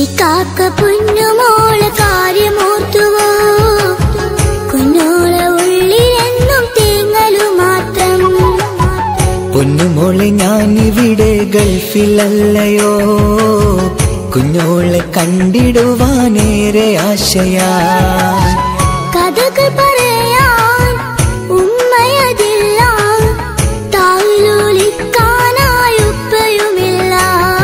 ഈ കാക്ക പൊന്നുമോളെ കാര്യമോർത്തുവോ കുഞ്ഞോളെ ഉള്ളിലെന്നും തേങ്ങലു മാത്രം പൊന്നുമോളെ ഞാൻ ഇവിടെ ഗൾഫിലല്ലയോ കുഞ്ഞോളെ കണ്ടിടുവാനേറെ ആശയാ കഥകൾ പറയാൻ ഉമ്മയതില്ല താലോലിക്കാനായി ഉപ്പയുമില്ല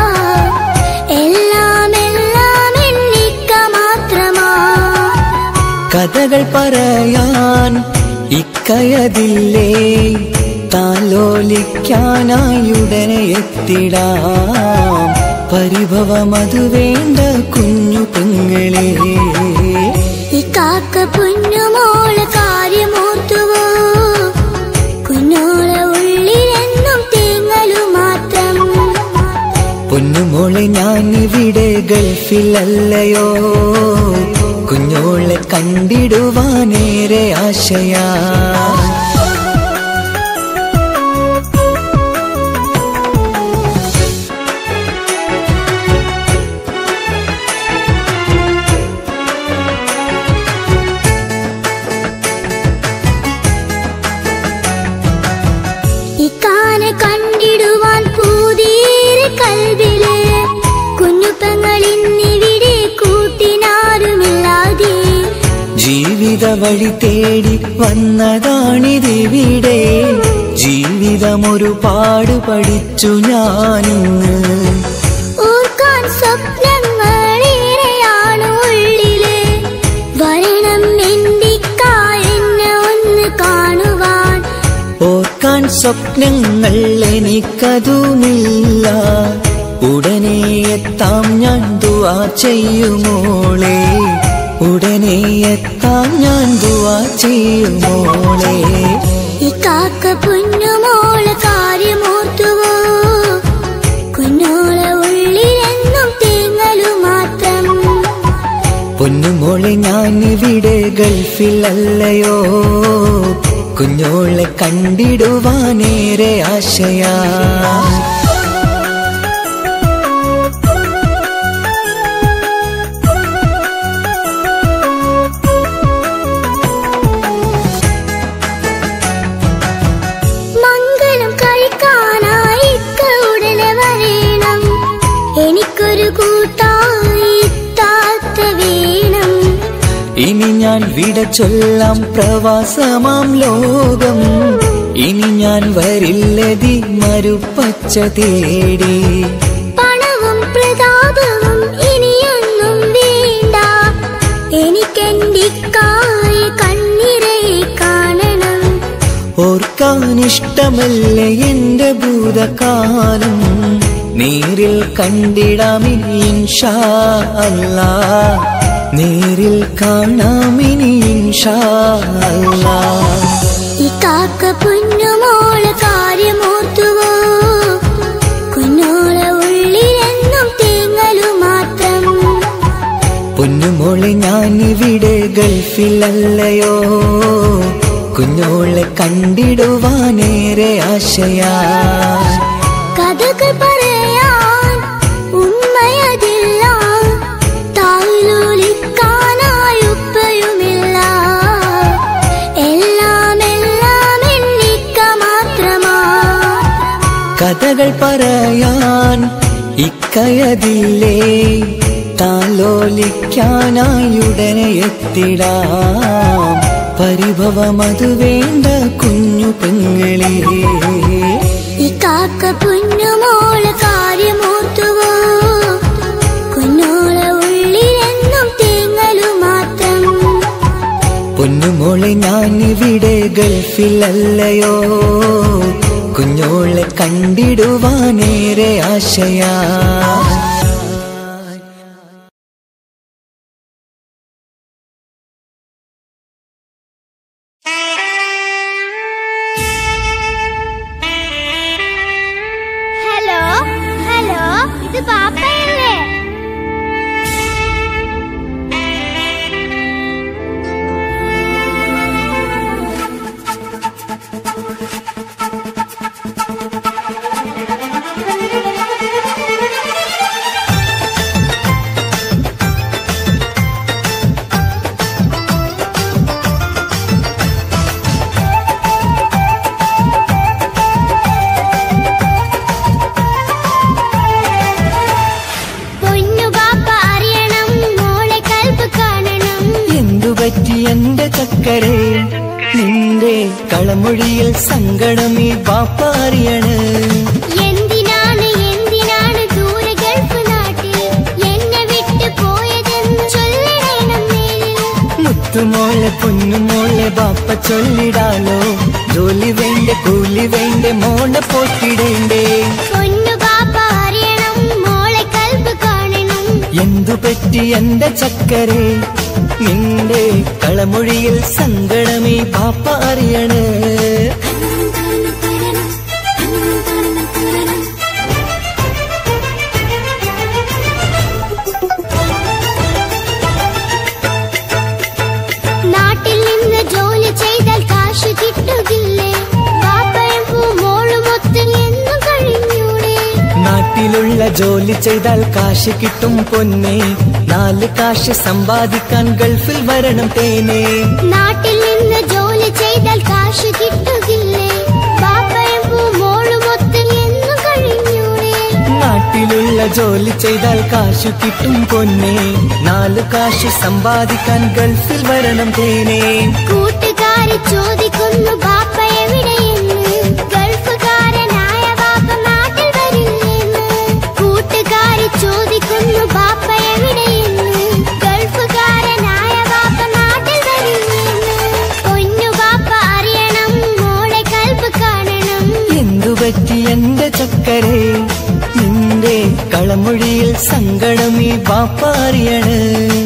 എല്ലാം എല്ലാം എണ്ണിക്ക മാത്രമാ കഥകൾ പറയാൻ ഇക്കയതില്ലേ താലോലിക്കാനായി ഉടനെ എത്തിടാം പരിഭവമതു വേണ്ട കുഞ്ഞു പെങ്ങളെ ഈ കാക്ക പൊന്നുമോളെ കാര്യമോർത്തുവോ കുഞ്ഞോളെ ഉള്ളിലെന്നും തേങ്ങലു മാത്രം പൊന്നുമോളെ ഞാൻ ഇവിടെ ഗൾഫിലല്ലയോ കുഞ്ഞോളെ കണ്ടിടുവാനേറെ ആശയാ ഇക്കാനെ കണ്ടിടുവാൻ പൂതീരെ കൽവില് കുഞ്ഞുപ്പങ്ങൾ ഇന്നിവിടെ കൂട്ടിനാരുമില്ലാതെ ജീവിത വഴി തേടി വന്നതാണിതിവിടെ ജീവിതമൊരു പാട് പഠിച്ചു ഞാനിന്ന് ഓർക്കാൻ സ്വപ്നങ്ങളേറെയാണ് ഉള്ളില് വരണം എന്തിക്ക എന്നെ ഒന്ന് കാണുവാൻ ഓർക്കാൻ സ്വപ്നങ്ങൾ എനിക്കതുമില്ല ഉടനെ എത്താം ഞാൻ ദുവാ ചെയ്യുമോളെ ഉടനെ എത്താം ഞാൻ ദുവാ ചെയ്യുമോളെ ഈ കാക്ക പൊന്നുമോളെ കാര്യമോർത്തുവോ കുഞ്ഞോളെ ഉള്ളിലെന്നും തേങ്ങലു മാത്രം പൊന്നുമോളെ ഞാൻ ഇവിടെ ഗൾഫിലല്ലയോ കുഞ്ഞോളെ കണ്ടിടുവാനേറെ ആശയാ മംഗലം കഴിക്കാനായി ഇക്ക ഉടനെ വരേണം എനിക്കൊരു കൂട്ടായി താത്ത വേണം ഇനി ഞാൻ വിട ചൊല്ലാം പ്രവാസമാം ലോകം ഇനി ഞാൻ വരില്ലതി മരുപ്പച്ച തേടി പണവും പ്രതാപവും ഇനിയൊന്നും വേണ്ട എനിക്കെന്തിക്കായി കണ്ണിരെ കാണണം ഓർക്കാനിഷ്ടമല്ലേ എന്റെ ഭൂതകാലം നേരിൽ കണ്ടിടാമിനി ഇൻഷാ അല്ലാ നേരിൽ കാണാമിനി ഇൻഷാ അല്ലാ ഈ കാക്ക പൊന്നുമോളെ കാര്യമോർത്തുവോ കുഞ്ഞോളെ ഉള്ളിലെന്നും തേങ്ങലു മാത്രം പൊന്നുമോളെ ഞാൻ ഇവിടെ ഗൾഫിലല്ലയോ കുഞ്ഞോളെ കണ്ടിടുവാനേറെ ആശയാ കഥകൾ പറയാൻ ഉമ്മയതില്ല താലോലിക്കാനായി ഉപ്പയുമില്ല എല്ലാം എല്ലാം എണ്ണിക്ക മാത്രമാ കഥകൾ പറയാൻ ഇക്കയതില്ലേ താലോലിക്കാനായി ഉടനെ എത്തിടാം പരിഭവമതു വേണ്ട കുഞ്ഞു പെങ്ങളെ ഈ കാക്ക പൊന്നുമോളെ കാര്യമോർത്തുവോ കുഞ്ഞോളെ ഉള്ളിലെന്നും തേങ്ങലു മാത്രം പൊന്നുമോളെ ഞാൻ ഇവിടെ ഗൾഫിലല്ലയോ കുഞ്ഞോളെ കണ്ടിടുവാനേറെ ആശയാ ഹലോ ഹലോ ഇത് പാപ്പയല്ലേ പറ്റി എന്റെ ചക്കരെ നിന്റെ കളമൊഴിയിൽ സങ്കടം ഈ ബാപ്പ അറിയണ് എന്തിനാണ് എന്തിനാണ് ദൂരെ ഗൾഫ് നാട്ടിൽ എന്നെ വിട്ട് പോയതെന്ന് ചൊല്ലിടണം മേലിൽ മുത്തുമോളെ പൊന്നുമോളെ ബാപ്പ ചൊല്ലിടാലോ ജോലി വേണ്ട കൂലി വേണ്ട മോളെ പോറ്റിടേണ്ടേ പൊന്നു ബാപ്പ അറിയണം മോളെ കൽബ് കാണണം എന്തു പറ്റി എന്റെ ചക്കരെ നിന്റെ കളമൊഴിയിൽ സങ്കടമേ പാപ്പ അറിയണ് നാട്ടിൽ നിന്ന് ജോലി ചെയ്താൽ കാശ് കിട്ടുകില്ലേ ബാപ്പയും മോളുമൊത്ത് എന്നും കഴിഞ്ഞൂടെ നാട്ടിലുള്ള ജോലി ചെയ്താൽ കാശ് കിട്ടും പൊന്നെ നാല് കാശ് സമ്പാദിക്കാൻ ഗൾഫിൽ വരണം തേനെ നാട്ടിൽ നിന്ന് ജോലി ചെയ്താൽ കാശ് കിട്ടുകില്ലേ ബാപ്പയും മോളുമൊത്ത് എന്നും കഴിഞ്ഞൂടെ നാട്ടിലുള്ള ജോലി ചെയ്താൽ കാശ് കിട്ടും പൊന്നെ നാല് കാശ് സമ്പാദിക്കാൻ ഗൾഫിൽ വരണം തേനെ കൂട്ടുകാര് ചോദിക്കുന്നു ബാപ്പ എവിടെയെന്ന് ഗൾഫുകാരനായ ബാപ്പ നാട്ടിൽ വരില്ലെന്ന് കൂട്ടുകാര് ചോദിക്കുന്നു ബാപ്പ എവിടെയെന്ന് ഗൾഫുകാരനായ ബാപ്പ നാട്ടിൽ വരില്ലെന്ന് പൊന്നു ബാപ്പ അറിയണം മോളെ കൽബ് കാണണം എന്തു പറ്റി എന്റെ ചക്കരെ നിന്റെ കളമൊഴിയിൽ സങ്കടം ഈ ബാപ്പ അറിയണ്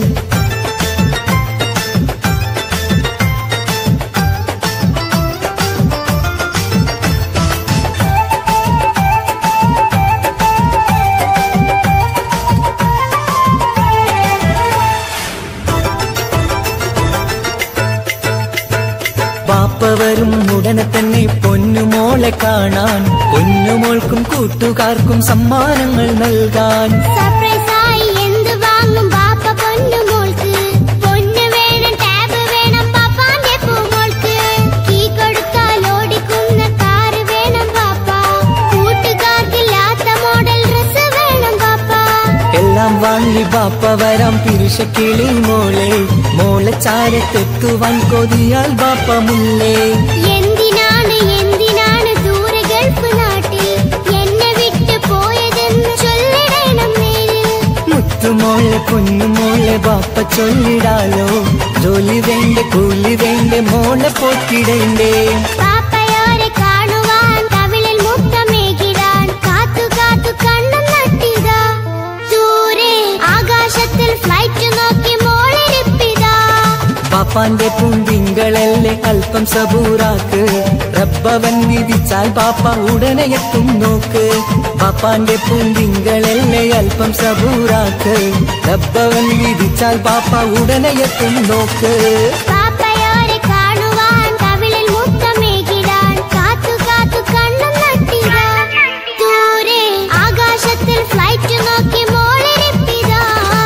ബാപ്പ വരും ഉടനെ തന്നെ പൊന്നുമോളെ കാണാൻ പൊന്നുമോൾക്കും കൂട്ടുകാർക്കും സമ്മാനങ്ങൾ നൽകാൻ സർപ്രൈസായി എന്ത് വാങ്ങും ബാപ്പ പൊന്നു മോൾക്ക് പൊന്നു വേണം ടാബ് വേണം പാപ്പാന്റെ പൂമോൾക്ക് കീ കൊടുത്താൽ ഓടിക്കുന്ന കാറ് വേണം ബാപ്പ കൂട്ടുകാർക്കില്ലാത്ത മോഡൽ ഡ്രസ് വേണം ബാപ്പ എല്ലാം വാങ്ങി ബാപ്പ വരാം പിരിശക്കിളി മോളെ മോളെ ചാരത്തെത്തുവാൻ കൊതിയാൽ ബാപ്പ മുല്ലേ എന്തിനാണ് എന്തിനാണ് ദൂരെ ഗൾഫ് നാട്ടിൽ എന്നെ വിട്ട് പോയതെന്ന് ചൊല്ലിടണം മേലിൽ മുത്തുമോളെ പൊന്നുമോളെ ബാപ്പ ചൊല്ലിടാലോ ജോലി വേണ്ട കൂലി വേണ്ട മോളെ പോറ്റിടേണ്ടേ പാപ്പയോരെ കാണുവാൻ കവിളിൽ മുത്തമേകിടാൻ കാത്തു കാത്തു കണ്ണും നട്ടിതാ ദൂരെ ആകാശത്തിൽ ഫ്ലൈറ്റ് നോക്കി മോളിരിപ്പിതാ പാപ്പാന്റെ പൂന്തിങ്കളല്ലേ അല്പം സബൂറാക്ക് റബ്ബവൻ വിധിച്ചാൽ പാപ്പ ഉടനെ എത്തും നോക്ക് പാപ്പാന്റെ പൂന്തിങ്കളല്ലേ അല്പം സബൂറാക്ക് റബ്ബവൻ വിധിച്ചാൽ പാപ്പ ഉടനെ എത്തും നോക്ക് പാപ്പയോരെ കാണുവാൻ കവിളിൽ മുത്തമേകിടാൻ കാത്തു കാത്തു കണ്ണും നട്ടിതാ ദൂരെ ആകാശത്തിൽ ഫ്ലൈറ്റ് നോക്കി മോളിരിപ്പിതാ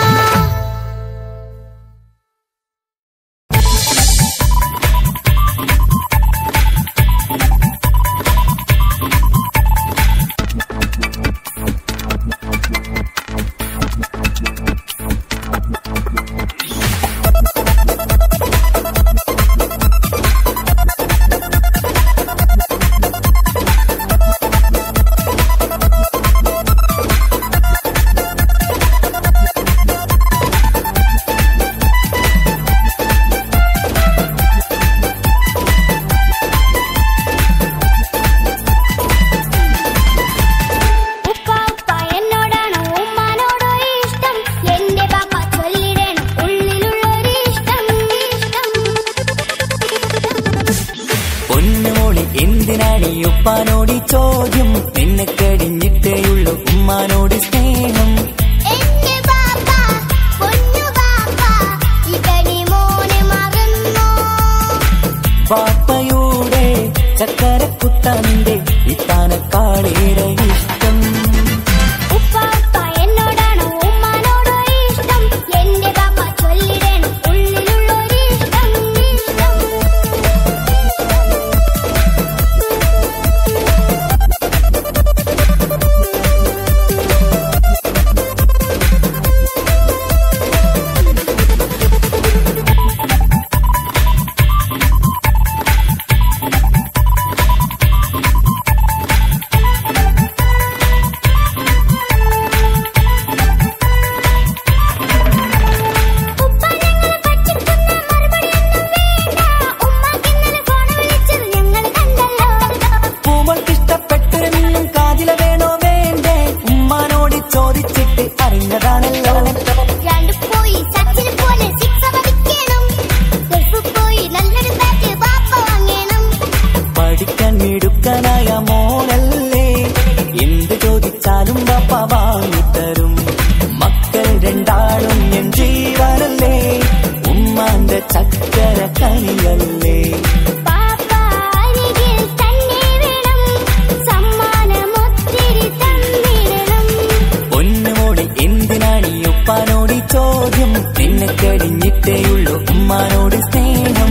ഉപ്പ ഉപ്പ എന്നോടാണോ ഉമ്മാനോടോ ഇഷ്ടം എന്റെ പാപ്പ ചൊല്ലിടണം ഉള്ളിലുള്ളൊരു ഇഷ്ടം ഇഷ്ടം പൊന്നുമോളി എന്തിനാണ് ഈ ഉപ്പാനോട് ഈ ചോദ്യം നിന്നെ കഴിഞ്ഞിട്ടേയുള്ളൂ ഉമ്മാനോട് സ്നേഹം എന്റെ പാപ്പ പൊന്നു പാപ്പ ഇതടി മോനെ മറന്നോ പാപ്പയുടെ ചക്കരക്കുത്തന്റെ ഇത്താനക്കാളേറെ ഇഷ്ടം ഉപ്പ ഉപ്പ എന്നോടാണോ ഉമ്മാനോടോ ഇഷ്ടം എന്റെ പാപ്പ ചൊല്ലിടണം ഉള്ളിലുള്ളൊരു ഇഷ്ടം ഇഷ്ടം വാങ്ങിത്തരും മക്കൾ രണ്ടാളും എൻ ജീവനല്ലേ ഉമ്മാന്റെ ചക്കര കനിയല്ലേ പാപ്പ അരികിൽ തന്നെ വേണം സമ്മാനമൊത്തിരി തന്നിടണം പൊന്നുമോടി എന്തിനാണ് ഈ ഉപ്പാനോട് ഈ ചോദ്യം നിന്നെ കഴിഞ്ഞിട്ടേയുള്ളൂ ഉമ്മാനോട് സ്നേഹം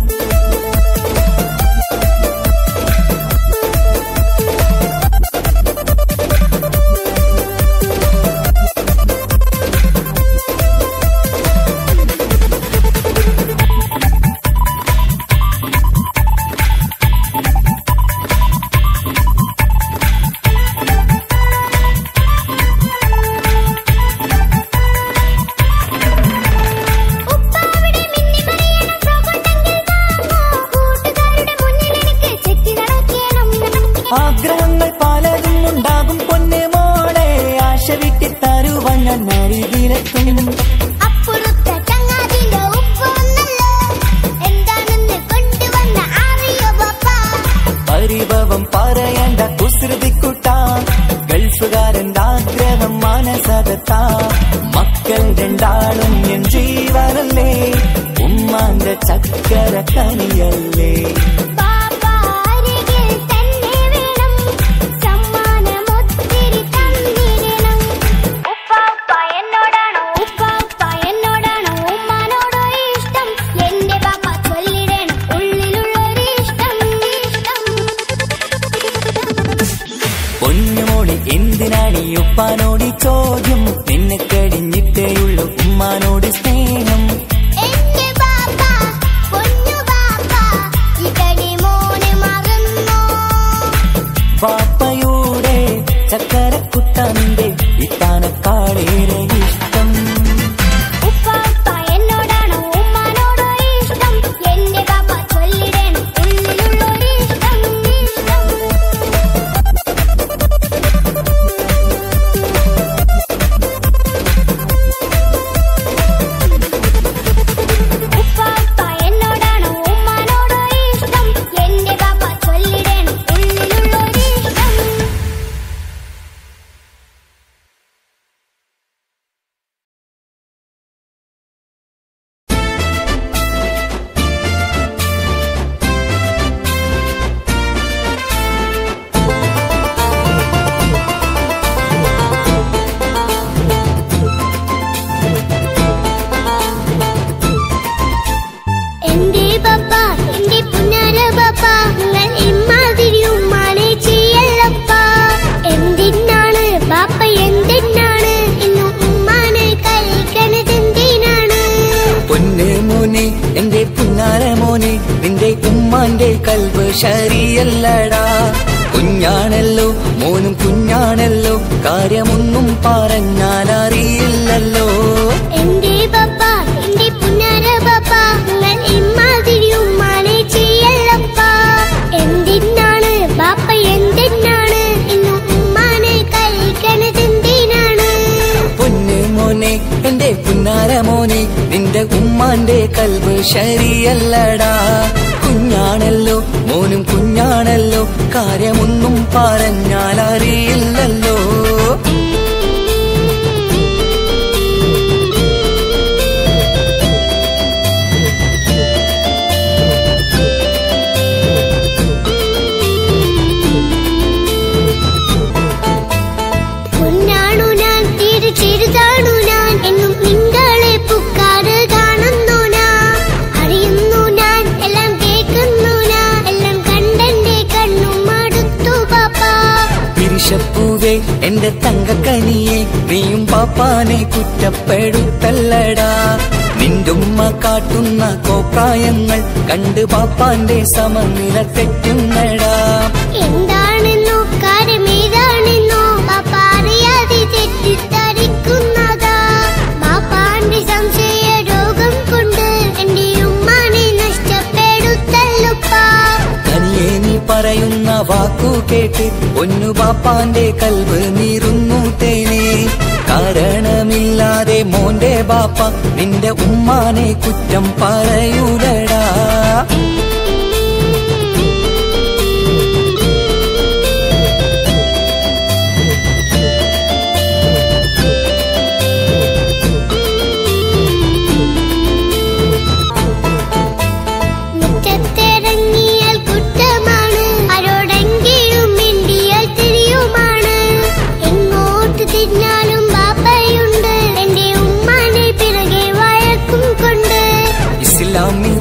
ഉപ്പാവിടെ മിന്നി മറിയണം ഫ്രോക്കൊണ്ടെങ്കിൽ വാങ്ങോ കൂട്ടുകാരുടെ മുന്നിൽ എനിക്ക് ചെത്തി നടക്കണം ആഗ്രഹങ്ങൾ പലതും ഉണ്ടാകും പൊന്നെ മോളെ ആശ വിട്ടി തരുവാൻ ഞാൻ അരികിലെത്തും അപ്പുറത്തെ ചങ്ങാതിന്റെ ഉപ്പൊന്നല്ലോ എന്താണെന്ന് കൊണ്ടുവന്ന അറിയോ പാപ്പ പരിഭവം പറയണ്ട കുസൃതിക്കുട്ട ഗൾഫുകാരന്റെ ആഗ്രഹം മനസകത്ത മക്കൾ രണ്ടാളും എൻ ജീവനല്ലേ ഉമ്മാന്റെ ചക്കര കനിയല്ലേ പാപ്പ അരികിൽ തന്നെ വേണം സമ്മാനമൊത്തിരി തന്നിടണം ഉപ്പ ഉപ്പ എന്നോടാണോ ഉപ്പ ഉപ്പ എന്നോടാണോ ഉമ്മാനോടോ ഇഷ്ടം എന്റെ പാപ്പ ചൊല്ലിടണം ഉള്ളിലുള്ളൊരു ഇഷ്ടം ഇഷ്ടം പൊന്നുമോളി എന്തിനാണ് ഈ ഉപ്പാനോട് ഈ ചോദ്യം നിന്നെ കഴിഞ്ഞിട്ടേയുള്ളൂ ഉമ്മാനോട് സ്നേഹം എന്റെ പാപ്പ പൊന്നു പാപ്പ ഇതടി മോനെ മറന്നോ പാപ്പയുടെ ചക്കരക്കുട്ടന്റെ ഇത്താനക്കാളേറെ ഇഷ്ടം ഉപ്പ ഉപ്പ എന്നോടാണോ ഉമ്മാനോടോ ഇഷ്ടം എന്റെ പാപ്പ ചൊല്ലിടണം ഉള്ളിലുള്ളൊരു ഇഷ്ടം ഇഷ്ടം ഉപ്പ ഉപ്പ എന്നോടാണോ ഉമ്മാനോടോ ഇഷ്ടം എന്റെ പാപ്പ ചൊല്ലിടണം ഉള്ളിലുള്ളൊരു ഇഷ്ടം എന്റെ പപ്പ എന്റെ പുന്നാര പപ്പ നിങ്ങൾ ഇമ്മാതിരി ഉമ്മാനെ ചെയ്യല്ലപ്പ എന്തിനാണ് പാപ്പ എന്തിനാണ് ഇന്ന് ഉമ്മാനെ കഴിക്കണത് എന്തിനാണ് പൊന്ന് മോനെ എന്റെ പുന്നാര മോനെ നിന്റെ ഉമ്മാന്റെ കൽവ് ശരിയല്ലടാ കുഞ്ഞാണല്ലോ മോനും കുഞ്ഞാണല്ലോ കാര്യമൊന്നും പറഞ്ഞാൽ അറിയില്ലല്ലോ എന്റെ പപ്പ എന്റെ പുന്നാര പപ്പ നിങ്ങൾ ഇമ്മാതിരി ഉമ്മാനെ ചെയ്യല്ലപ്പ എന്തിനാണ് പാപ്പ എന്തിനാണ് ഇന്ന് ഉമ്മാനെ കഴിക്കണത് എന്തിനാണ് പൊന്ന് മോനെ എന്റെ പുന്നാര മോനെ നിന്റെ ഉമ്മാന്റെ കൽവ് ശരിയല്ലടാ കുഞ്ഞാണല്ലോ മോനും കുഞ്ഞാണല്ലോ കാര്യമൊന്നും പറഞ്ഞാൽ അറിയില്ലല്ലോ പൊന്നാണു ഞാൻ തീരെ ചെറുതാണു ഞാൻ എന്നും നിങ്ങളെ പുക്കാറ് കാണുന്നു ഞാൻ അറിയുന്നു ഞാൻ എല്ലാം കേൾക്കുന്നു ഞാൻ എല്ലാം കണ്ടെന്റെ കണ്ണും മടുത്തു പാപ്പ പിരിശപ്പൂവേ എന്റെ തങ്കക്കനിയെ നീയും പാപ്പാനെ കുറ്റപ്പെടുത്തല്ലടാ നിന്റുമ്മ കാട്ടുന്ന കോപ്രായങ്ങൾ കണ്ട് പാപ്പാന്റെ സമനില തെറ്റുന്നടാ എന്താണെന്നോ കാര്യമേതാണെന്നോ പാപ്പ അറിയാതെ തെറ്റിദ്ധരിക്കുന്നതാ പാപ്പാന്റെ സംശയ രോഗം കൊണ്ട് എന്റെ ഉമ്മാനെ നഷ്ടപ്പെടുത്തല്ലുപ്പാ തനിയെ നീ പറയുന്ന വാക്കു കേട്ട് ഒന്നു പാപ്പാന്റെ കൽവ് നീറുന്നു തേനെ കാരണമില്ലാതെ മോന്റെ ബാപ്പ നിന്റെ ഉമ്മാനെ കുറ്റം പറയൂലടാ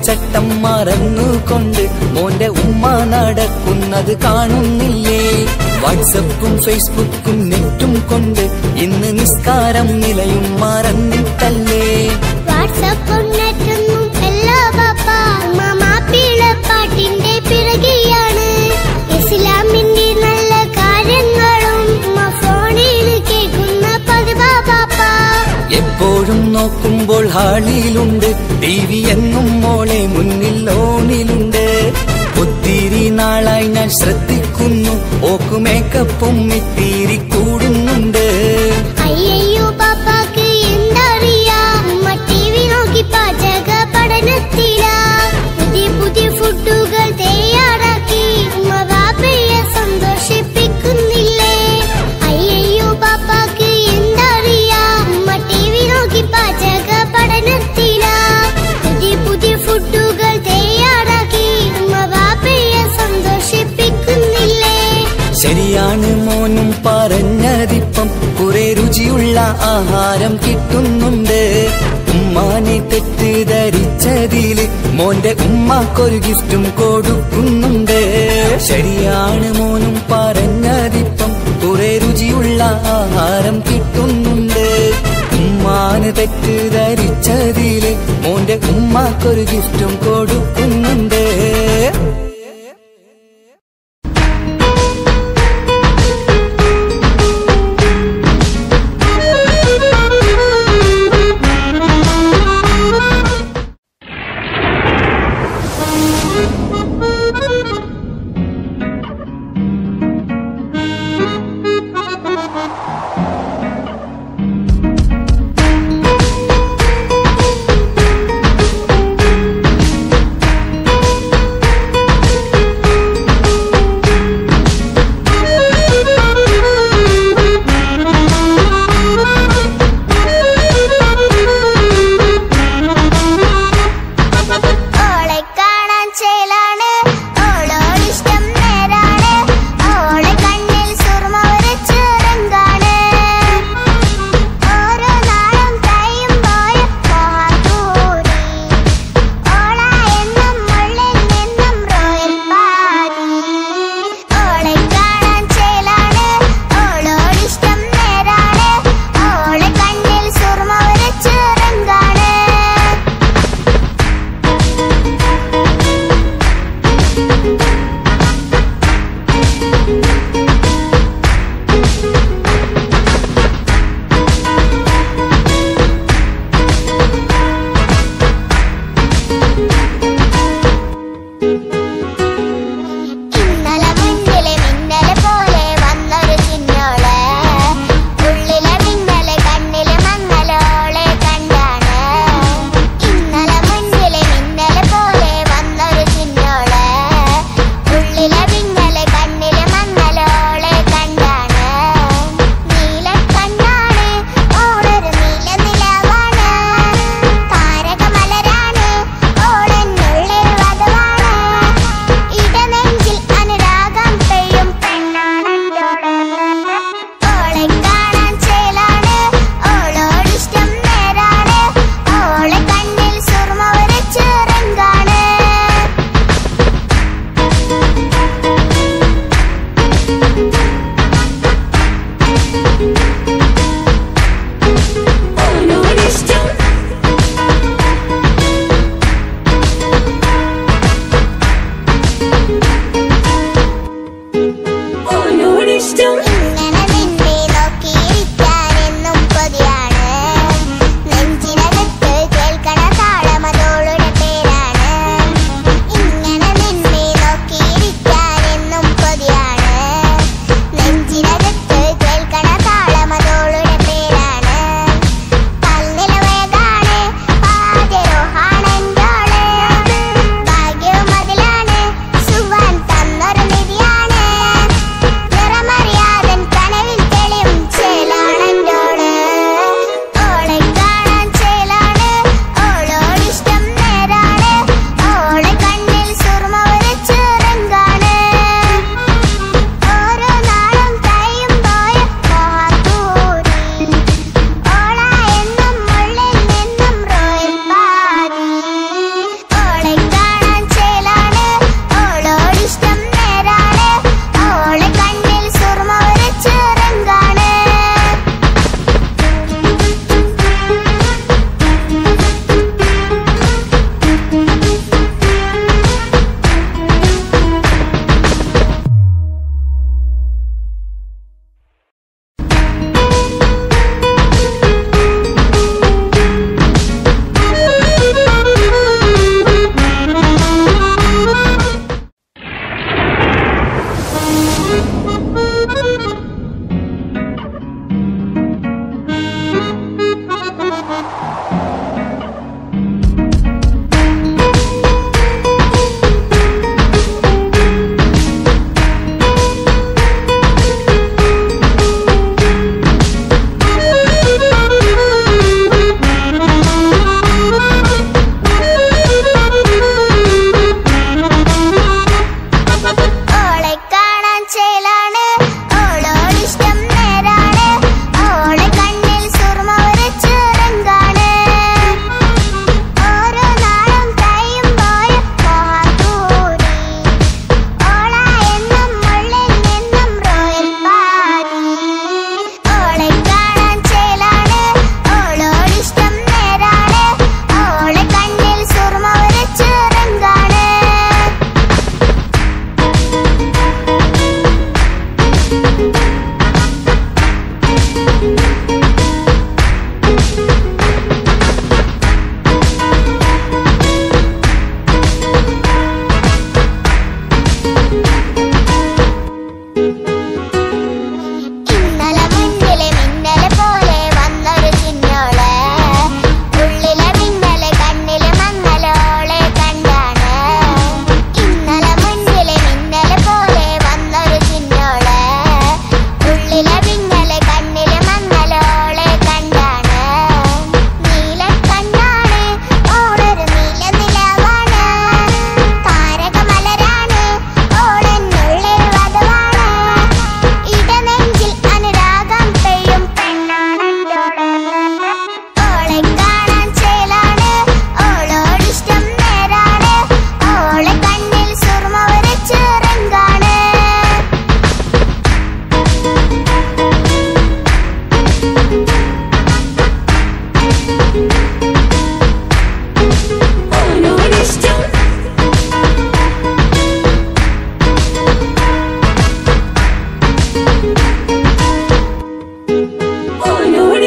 പെരുമാറ്റച്ചട്ടം മറന്നുകൊണ്ട് മോന്റെ ഉമ്മ നടക്കുന്നത് കാണുന്നില്ലേ വാട്സപ്പും ഫേസ്ബുക്കും നെറ്റും കൊണ്ട് ഇന്ന് നിസ്കാരം നിലയും മറന്നിട്ടല്ലേ വാട്സപ്പും നെറ്റൊന്നും അല്ല പാപ്പ മാപ്പിളപ്പാട്ടിന്റെ പിറകെയാണ് ഇസ്ലാമിന്റെ നല്ല കാര്യങ്ങളും ഉമ്മ ഫോണിൽ കേൾക്കുന്ന പതിവാ പാപ്പ എപ്പോഴും നോക്കുമ്പോൾ ഹാളിയിലുണ്ട് ടി വി എന്നും മോളെ മുന്നിൽ ഓണിലുണ്ട് ഒത്തിരി നാളായി ഞാൻ ശ്രദ്ധിക്കുന്നു ഓക്ക് മേക്കപ്പും ഇത്തിരി കൂടുന്നുണ്ട് അയ്യയ്യോ പാപ്പാക്ക് എന്തറിയാ ഉമ്മ ടി വി നോക്കി പാചക പഠനത്തിലാ പുതിയ പുതിയ ഫുഡുകൾ തയ്യാറാക്കി ഉമ്മ ബാപ്പയെ സന്തോഷിപ്പിക്കുന്നില്ലേ അയ്യയ്യോ പാപ്പാക്ക് എന്തറിയാ ഉമ്മ ടി വി നോക്കി പാചക പഠനത്തിലാ പുതിയ പുതിയ ഫുഡുകൾ തയ്യാറാക്കി ഉമ്മ ബാപ്പയെ സന്തോഷിപ്പിക്കുന്നില്ലേ ശരിയാണ് മോനും പറഞ്ഞതിപ്പം കുറെ രുചിയുള്ള ആഹാരം കിട്ടുന്നുണ്ട് ഉമ്മാനെ തെറ്റിദ്ധരിച്ചതില് മോന്റെ ഉമ്മാക്കൊരു ഗിഫ്റ്റും കൊടുക്കുന്നുണ്ട് ശരിയാണ് മോനും പറഞ്ഞതിപ്പം കുറെ രുചിയുള്ള ആഹാരം കിട്ടുന്നുണ്ട് ഉമ്മാന് തെറ്റിദ്ധരിച്ചതില് മോന്റെ ഉമ്മാക്കൊരു ഗിഫ്റ്റും കൊടുക്കുന്നുണ്ട്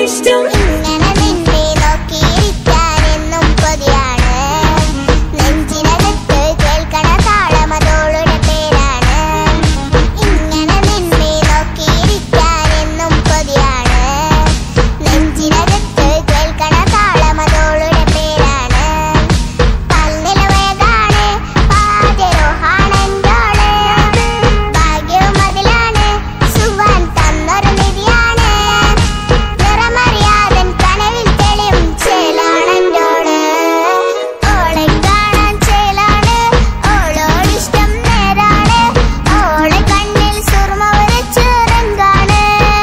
ഓളോടിഷ്ടം ഇങ്ങനെ നിന്നെ നോക്കിയിരിക്കാൻ എന്നും കൊതിയാണ് നെഞ്ചിനകത്ത് കേൾക്കണ താളമതോളുടെ പേരാണ് ഇങ്ങനെ നിന്നെ നോക്കിയിരിക്കാൻ എന്നും കൊതിയാണ് നെഞ്ചിനകത്ത് കേൾക്കണ താളമതോളുടെ പേരാണ് പൽനിലവേതാണ് പാതിരോഹാണെന്തോള് ഭാഗ്യവും അതിലാണ് സുവാൻ തന്നൊരു നിധിയാണ് നിറമറിയാതൻ കനവിൽ തെളിയും ചേലാണെന്തോള് ഓളെ കാണാൻ ചേലാണ് ഓളോടിഷ്ടം നേരാണ് ഓളെ കണ്ണിൽ സുർമ വരച്ച് റങ്കാണ്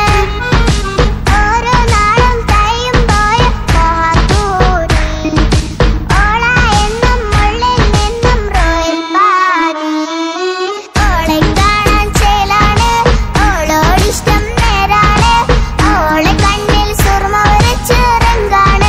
ഓരോ നാളും തയ്യും പോയ മോഹക്കൂരി ഓള എന്നും ഉള്ളിൽ നിന്നും റോയൽ പാടി ഓളെ കാണാൻ ചേലാണ് ഓളോടിഷ്ടം നേരാണ് ഓളെ കണ്ണിൽ സുർമ വരച്ച് റങ്കാണ്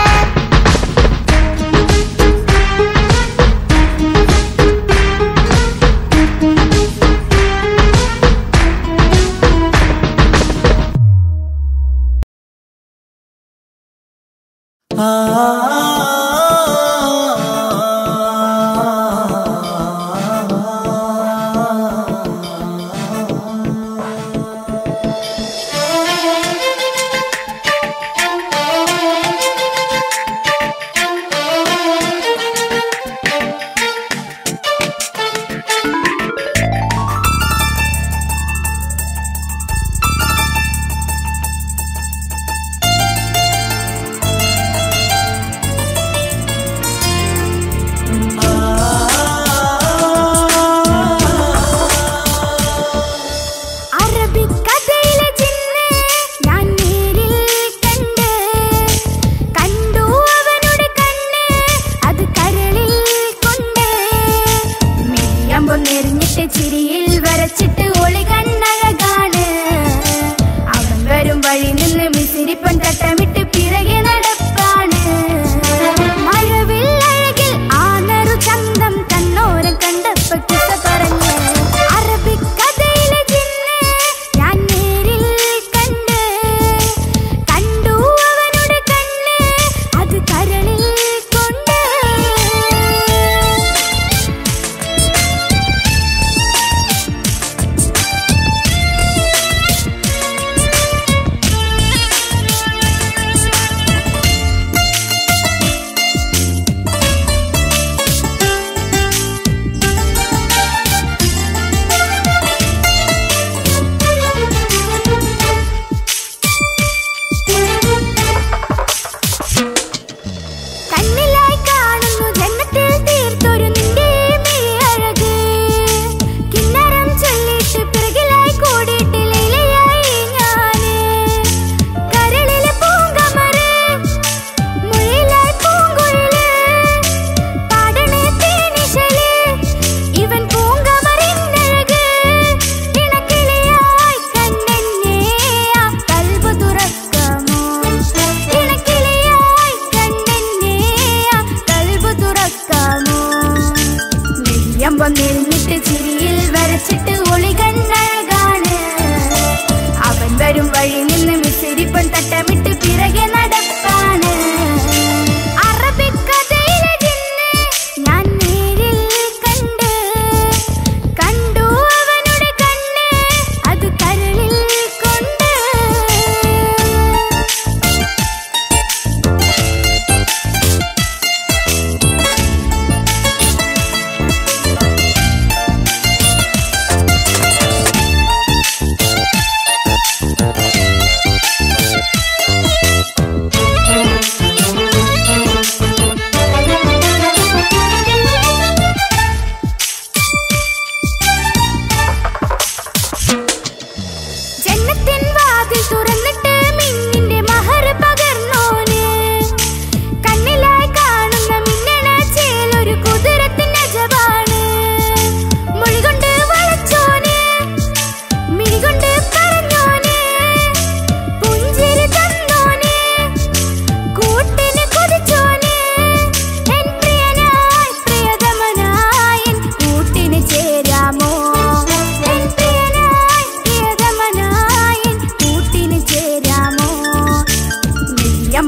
അറബിക്കഥയിലെ ജിന്ന് ഞാൻ നേരിൽ കണ്ട് കണ്ടു അവനുടെ കണ്ണ് അത് കരളിൽ കൊണ്ട് മെയ്യമ്പം നെറിഞ്ഞിട്ട് ചിരിയിൽ വരച്ചിട്ട് ഒളി കണ്ണഴകാണ് അവൻ വരും വഴി നിന്ന് മിസിരിപ്പൻ തട്ടമിട്ട് പിറകെ നടപ്പാണ് മഴവിൽ അഴകിൽ ആ നെറു ചന്തം തന്നോരം കണ്ടപ്പോ കിസ പറഞ്ഞ് അറബിക്കഥയിലെ ജിന്ന് ഞാൻ നേരിൽ കണ്ട് കണ്ടു അവനുടെ കണ്ണ് അത് കരളിൽ കൊണ്ട് കണ്ണിലായി കാണുന്നു ജന്മത്തിൽ തീർത്തൊരു നിന്റെ മിഴിയഴക് കിന്നരം ചൊല്ലിട്ട് പിറകിലായി കൂടിയിട്ട് ലീലയായി ഞാന് കരളിലെ പൂങ്കമറ് മുഴിലായി പൂങ്കുഴല് പാടണേ തേനിശല് ഇവൻ പൂങ്കമറിന്നഴക് ഇണക്കിളിയായി കണ്ണെന്നെ ആ കൽബ് തുറക്കാമോ ഇണക്കിളിയായി കണ്ണെന്നെ ആ കൽബ് തുറക്കാമോ നെയ്യമ്പം നെരിഞ്ഞിട്ട് ചിരിയിൽ വരച്ചിട്ട് ഒളി കണ്ണഴകാണ് അവൻ വരും വഴി നിന്ന് മിസിരിപ്പൻ തട്ടമിട്ട് പിറകെ നടപ്പാണ് അറബിക്കഥയിലെ ജിന്ന് ഞാൻ നേരിൽ കണ്ട് കണ്ടു അവനുടെ കണ്ണ് അത് കരളിൽ കൊണ്ട് ും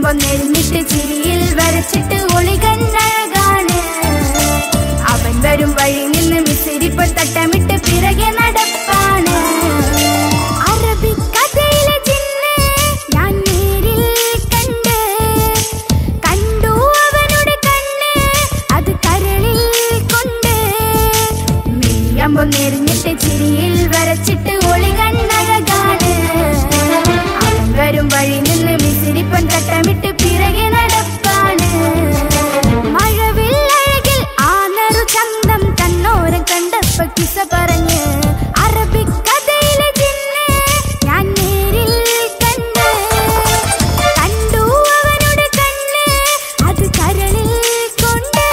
മിഴിയമ്പം നെരിഞ്ഞിട്ട് ചിരിയിൽ വരച്ചിട്ട് ഒളി കണ്ണഴകാണ് അവൻ വരും വഴി നിന്ന് മിസിരിപ്പോൾ തട്ടമിട്ട് പിറകെ നടപ്പാണ് അറബിക്കഥയിലെ ജിന്ന് ഞാൻ നേരിൽ കണ്ട് കണ്ടു അവനുടെ കണ്ണ് അത് കരളിൽ കൊണ്ട് മിഴിയമ്പം നെരിഞ്ഞിട്ട് ചിരിയിൽ വരച്ചിട്ട് ഒളി കണ്ണഴകാണ് അവൻ വരും വഴി നിന്ന് മിസിരിപ്പൻ തട്ടമിട്ട് പിറകെ നടപ്പാണ് മഴവില്ലഴകിൽ ആ നറു ചന്തം കണ്ണോരം കണ്ടപ്പ കിസ പറഞ്ഞ് അറബിക്കഥയിലെ ജിന്ന് ഞാൻ നേരിൽ കണ്ട് കണ്ടു അവനുടെ കണ്ണ് അത് കരളിൽ കൊണ്ട്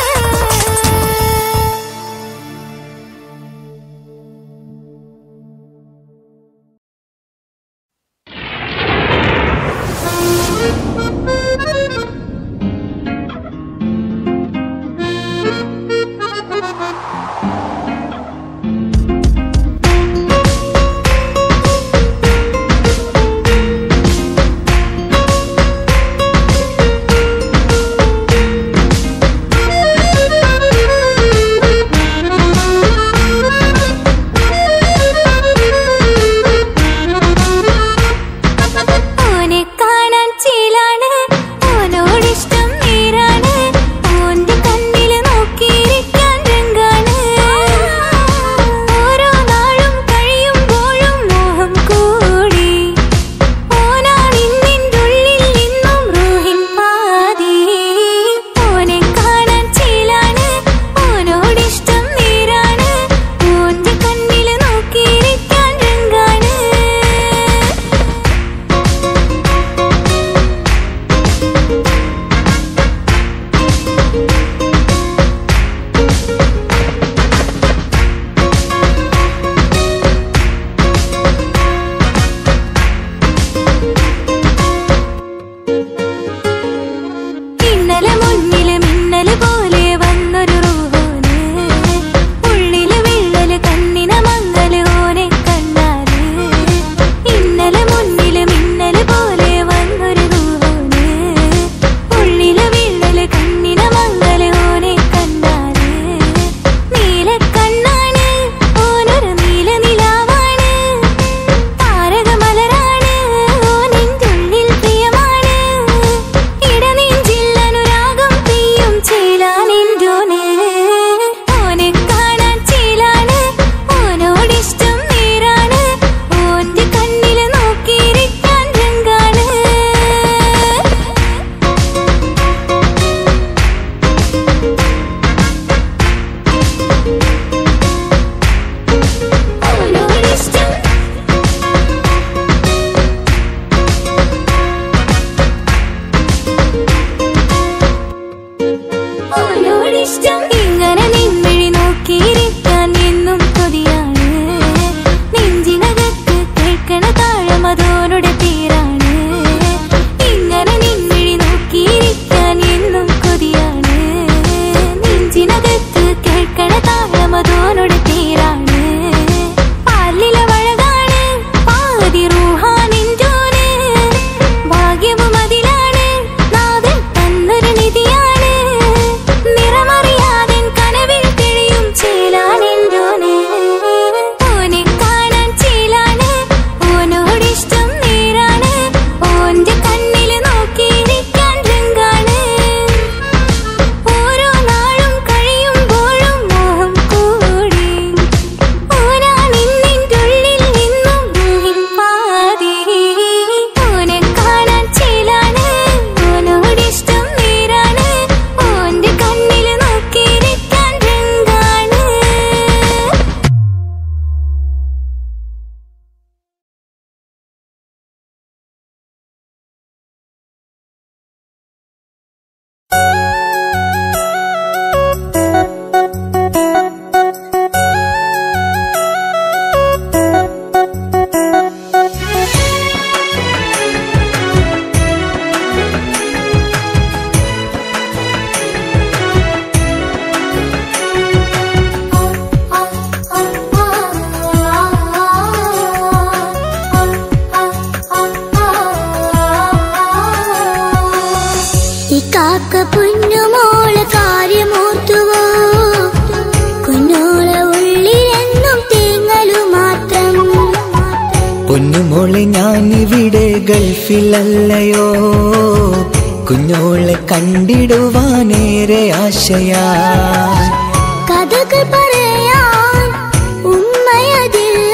ഇക്കാക്ക പൊന്നുമോള് കാര്യമോർത്തുവോ കുഞ്ഞോള ഉള്ളിലെന്നും തേങ്ങലു മാത്രം പൊന്നുമോളെ ഞാനിവിടെ ഗൾഫിലല്ലയോ കുഞ്ഞോളെ കണ്ടിടുവാനേറെ ആശയാ കഥകൾ പറയാൻ ഉമ്മയതില്ല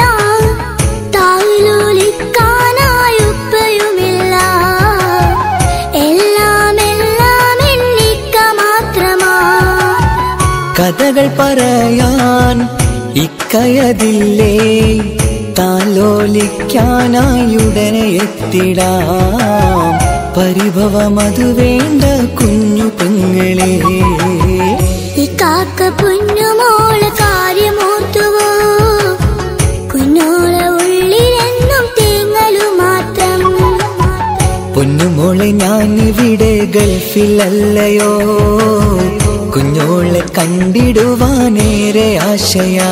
താലോലിക്കാനായി ഉപ്പയുമില്ല എല്ലാം എല്ലാം എണ്ണിക്ക മാത്രമാ കഥകൾ പറയാൻ ഇക്കയതില്ലേ താലോലിക്കാനായി ഉടനെ എത്തിടാം പരിഭവമതു വേണ്ട കുഞ്ഞു പെങ്ങളെ ഈ കാക്ക പൊന്നുമോള് കാര്യമോർത്തുവോ കുഞ്ഞോള ഉള്ളിലെന്നും തേങ്ങലു മാത്രം പൊന്നുമോളെ ഞാനിവിടെ ഗൾഫിലല്ലയോ കുഞ്ഞോളെ കണ്ടിടുവാനേറെ ആശയാ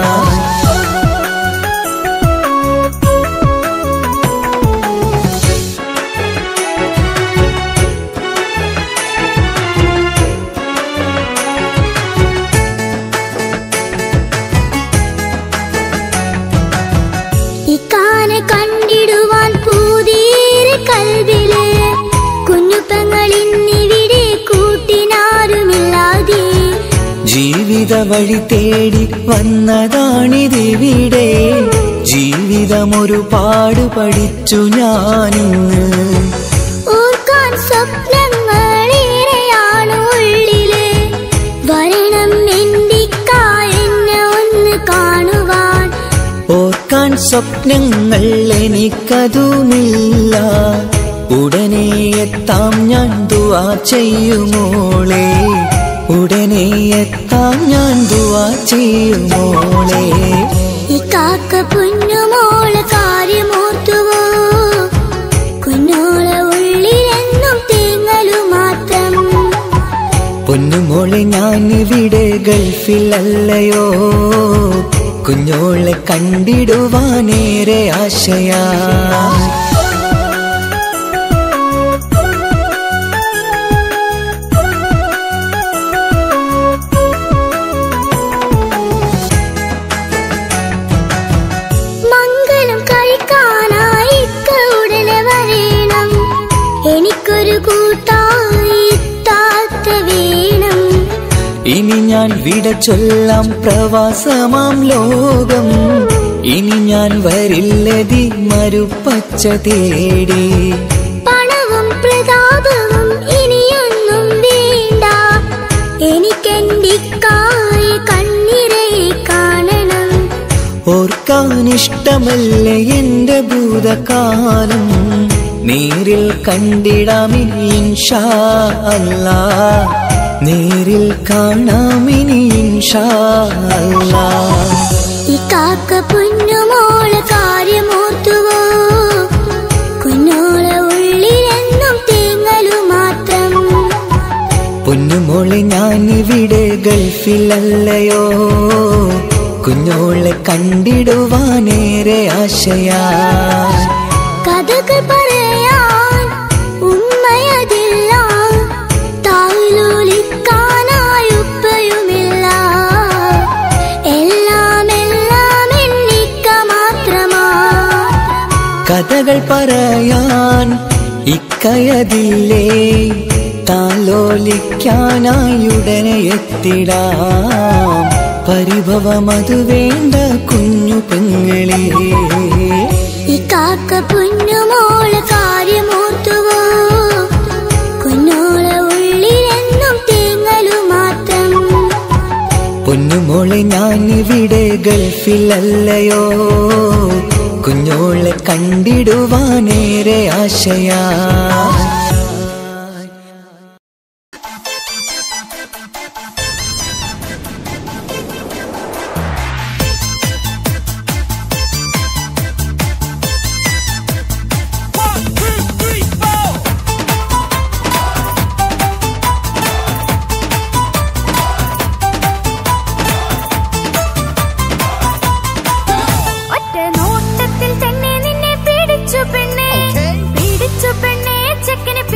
ഇക്കാനെ കണ്ടിടുവാൻ പൂതീരെ കൽവില് കുഞ്ഞുപ്പങ്ങളിന്നിവിടെ കൂട്ടിനാരുമില്ലാതെ ജീവിത വഴി തേടി വന്നതാണിതിവിടെ ജീവിതമൊരു പാട് പഠിച്ചു ഞാനിന്ന് ഓർക്കാൻ സ്വപ്നങ്ങളേറെയാണ് ഉള്ളില് വരണം എന്തിക്ക എന്നെ ഒന്ന് കാണുവാൻ ഓർക്കാൻ സ്വപ്നങ്ങൾ എനിക്കതുമില്ല ഉടനെ എത്താം ഞാൻ ദുവാ ചെയ്യുമോളെ ഉടനെ എത്താം ഞാൻ ദുവാ ചെയ്യുമോളെ ഈ കാക്ക പൊന്നുമോള് കാര്യമോർത്തുവോ കുഞ്ഞോള ഉള്ളിലെന്നും തേങ്ങലു മാത്രം പൊന്നുമോളെ ഞാനിവിടെ ഗൾഫിലല്ലയോ കുഞ്ഞോളെ കണ്ടിടുവാനേറെ ആശയാ മംഗലം കഴിക്കാനായി ഇക്ക ഉടനെ വരേണം എനിക്കൊരു കൂട്ടായി താത്ത വേണം ഇനി ഞാൻ വിട ചൊല്ലാം പ്രവാസമാം ലോകം ഇനി ഞാൻ വരില്ലതി മരുപ്പച്ച തേടി പണവും പ്രതാപവും ഇനിയൊന്നും വേണ്ട എനിക്കെന്തിക്കായി കണ്ണിരയെ കാണണം ഓർക്കാനിഷ്ടമല്ലേ എന്റെ ഭൂതകാലം നേരിൽ കണ്ടിടാമിനി ഇൻഷാ അല്ലാ നേരിൽ കാണാമിനി ഇൻഷാ അല്ലാ ഈ കാക്ക പൊന്നുമോള് കാര്യമോർത്തുവോ കുഞ്ഞോള ഉള്ളിലെന്നും തേങ്ങലു മാത്രം പൊന്നുമോളെ ഞാനിവിടെ ഗൾഫിലല്ലയോ കുഞ്ഞോളെ കണ്ടിടുവാനേറെ ആശയാ കഥകൾ പറയാൻ ഉമ്മയതില്ല താലോലിക്കാനായി ഉപ്പയുമില്ല എല്ലാം എല്ലാം എണ്ണിക്ക മാത്രമാ കഥകൾ പറയാൻ ഇക്കയതില്ലേ താലോലിക്കാനായി ഉടനെ എത്തിടാം പരിഭവമതു വേണ്ട കുഞ്ഞു പെങ്ങളെ ഈ കാക്ക പൊന്നുമോള് കാര്യമോർത്തുവോ കുഞ്ഞോള ഉള്ളിലെന്നും തേങ്ങലു മാത്രം പൊന്നുമോളെ ഞാനിവിടെ ഗൾഫിലല്ലയോ കുഞ്ഞോളെ കണ്ടിടുവാനേറെ ആശയാ ഒറ്റ നോട്ടത്തിൽ തന്നെ നിന്നെ പിടിച്ചു പെണ്ണേ പിടിച്ചു പെണ്ണേ ചെക്കന്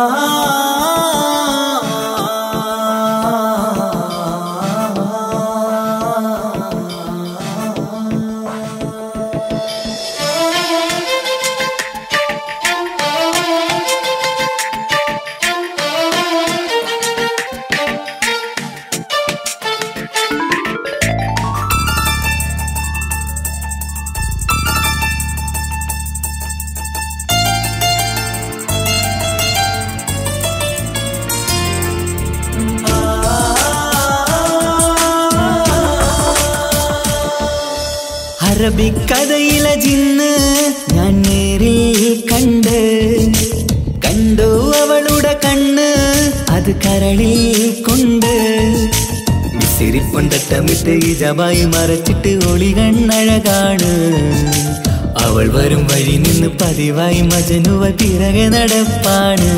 അറബിക്കഥയിലെ ജിന്ന് ഞാൻ നേരിൽ കണ്ട് കണ്ടു അവളുടെ കണ്ണ് അത് കരളിൽ കൊണ്ട് മിസിരിപ്പൊണ്ടട്ടമിട്ട് ഇജമായി മറച്ചിട്ട് ഒളി കണ്ണഴകാണ് അവൾ വരും വഴി നിന്ന് പതിവായി മജനുവ പിറകെ നടപ്പാണ്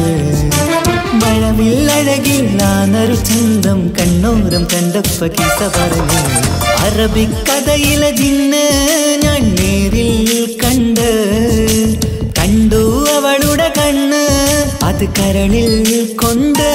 മഴവില്ലഴകില്ലാന്നൊരു ചന്തം കണ്ണോരം കണ്ടപ്പ കിസ പറഞ്ഞു അറബിക്കഥയിലെ ജിന്ന് ഞാൻ നേരിൽ കണ്ട് കണ്ടു അവളുടെ കണ്ണ് അത് കരളിൽ കൊണ്ട്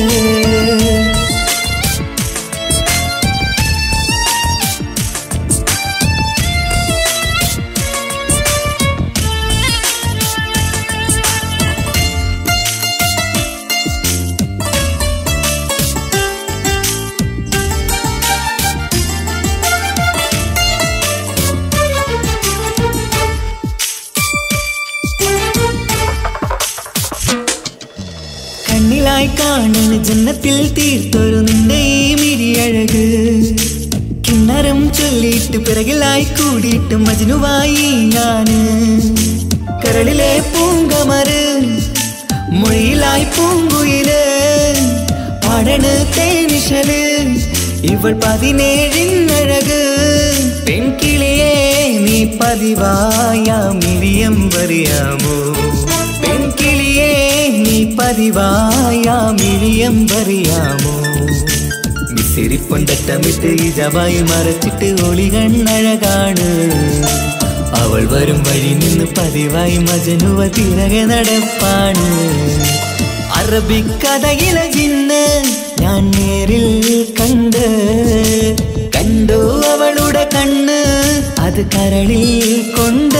കണ്ണിലായി കാണുന്ന ജന്നത്തിൽ തീർത്തൊരു നിന്റെ ഈ മിരിയഴക് കിണ്ണരം ചൊല്ലിയിട്ട് പിറകിലായി കൂടിയിട്ട് മജനുവായി ഞാന് കരളിലെ പൂങ്കമറ് മൊഴിയിലായി പൂങ്കുയില് പാടണ് തേനിഷല് ഇവൾ പതിനേഴിനഴക് പെൺകിളിയെ നീ പതിവായ മിരിയം പറയാമോ പെൺകിളിയെ നീ പതിവായ മിരിയം പറയാമോ മിസിരിപ്പൊണ്ടട്ടമിട്ട് ഇജവായി മറച്ചിട്ട് ഒളി കണ്ണഴകാണ് അവൾ വരും വഴി നിന്ന് പതിവായി മജനുവ പിറകെ നടപ്പാണ് അറബിക്കഥയിലെ ജിന്ന് ഞാൻ നേരിൽ കണ്ട് കണ്ടു അവളുടെ കണ്ണ് അത് കരളിൽ കൊണ്ട്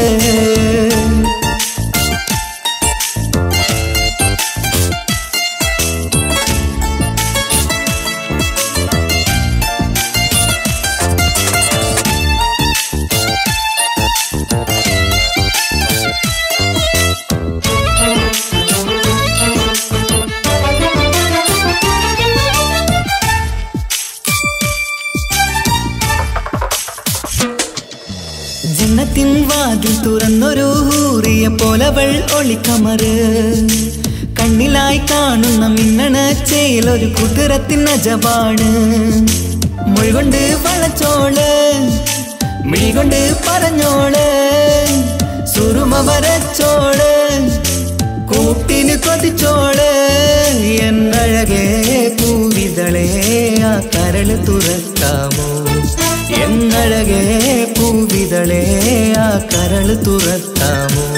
ജന്നത്തിൻ വാതിൽ തുറന്നൊരു ഹൂറിയ പോലവൾ ഒളിക്കമറ് കണ്ണിലായി കാണുന്ന മിന്നണ ചേലൊരു കുതിരത്തിൻ അജപാണ് മൊഴികൊണ്ട് വളച്ചോള് മിഴികൊണ്ട് പറഞ്ഞോള് സുറുമ വരച്ചോള് കൂട്ടിന് കൊതിച്ചോള് എന്നഴകേ പൂവിതളേ ആ കരള് തുറക്കാമോ എന്നഴകേ പൂവിതളേ ആ കരള് തുറക്കാമോ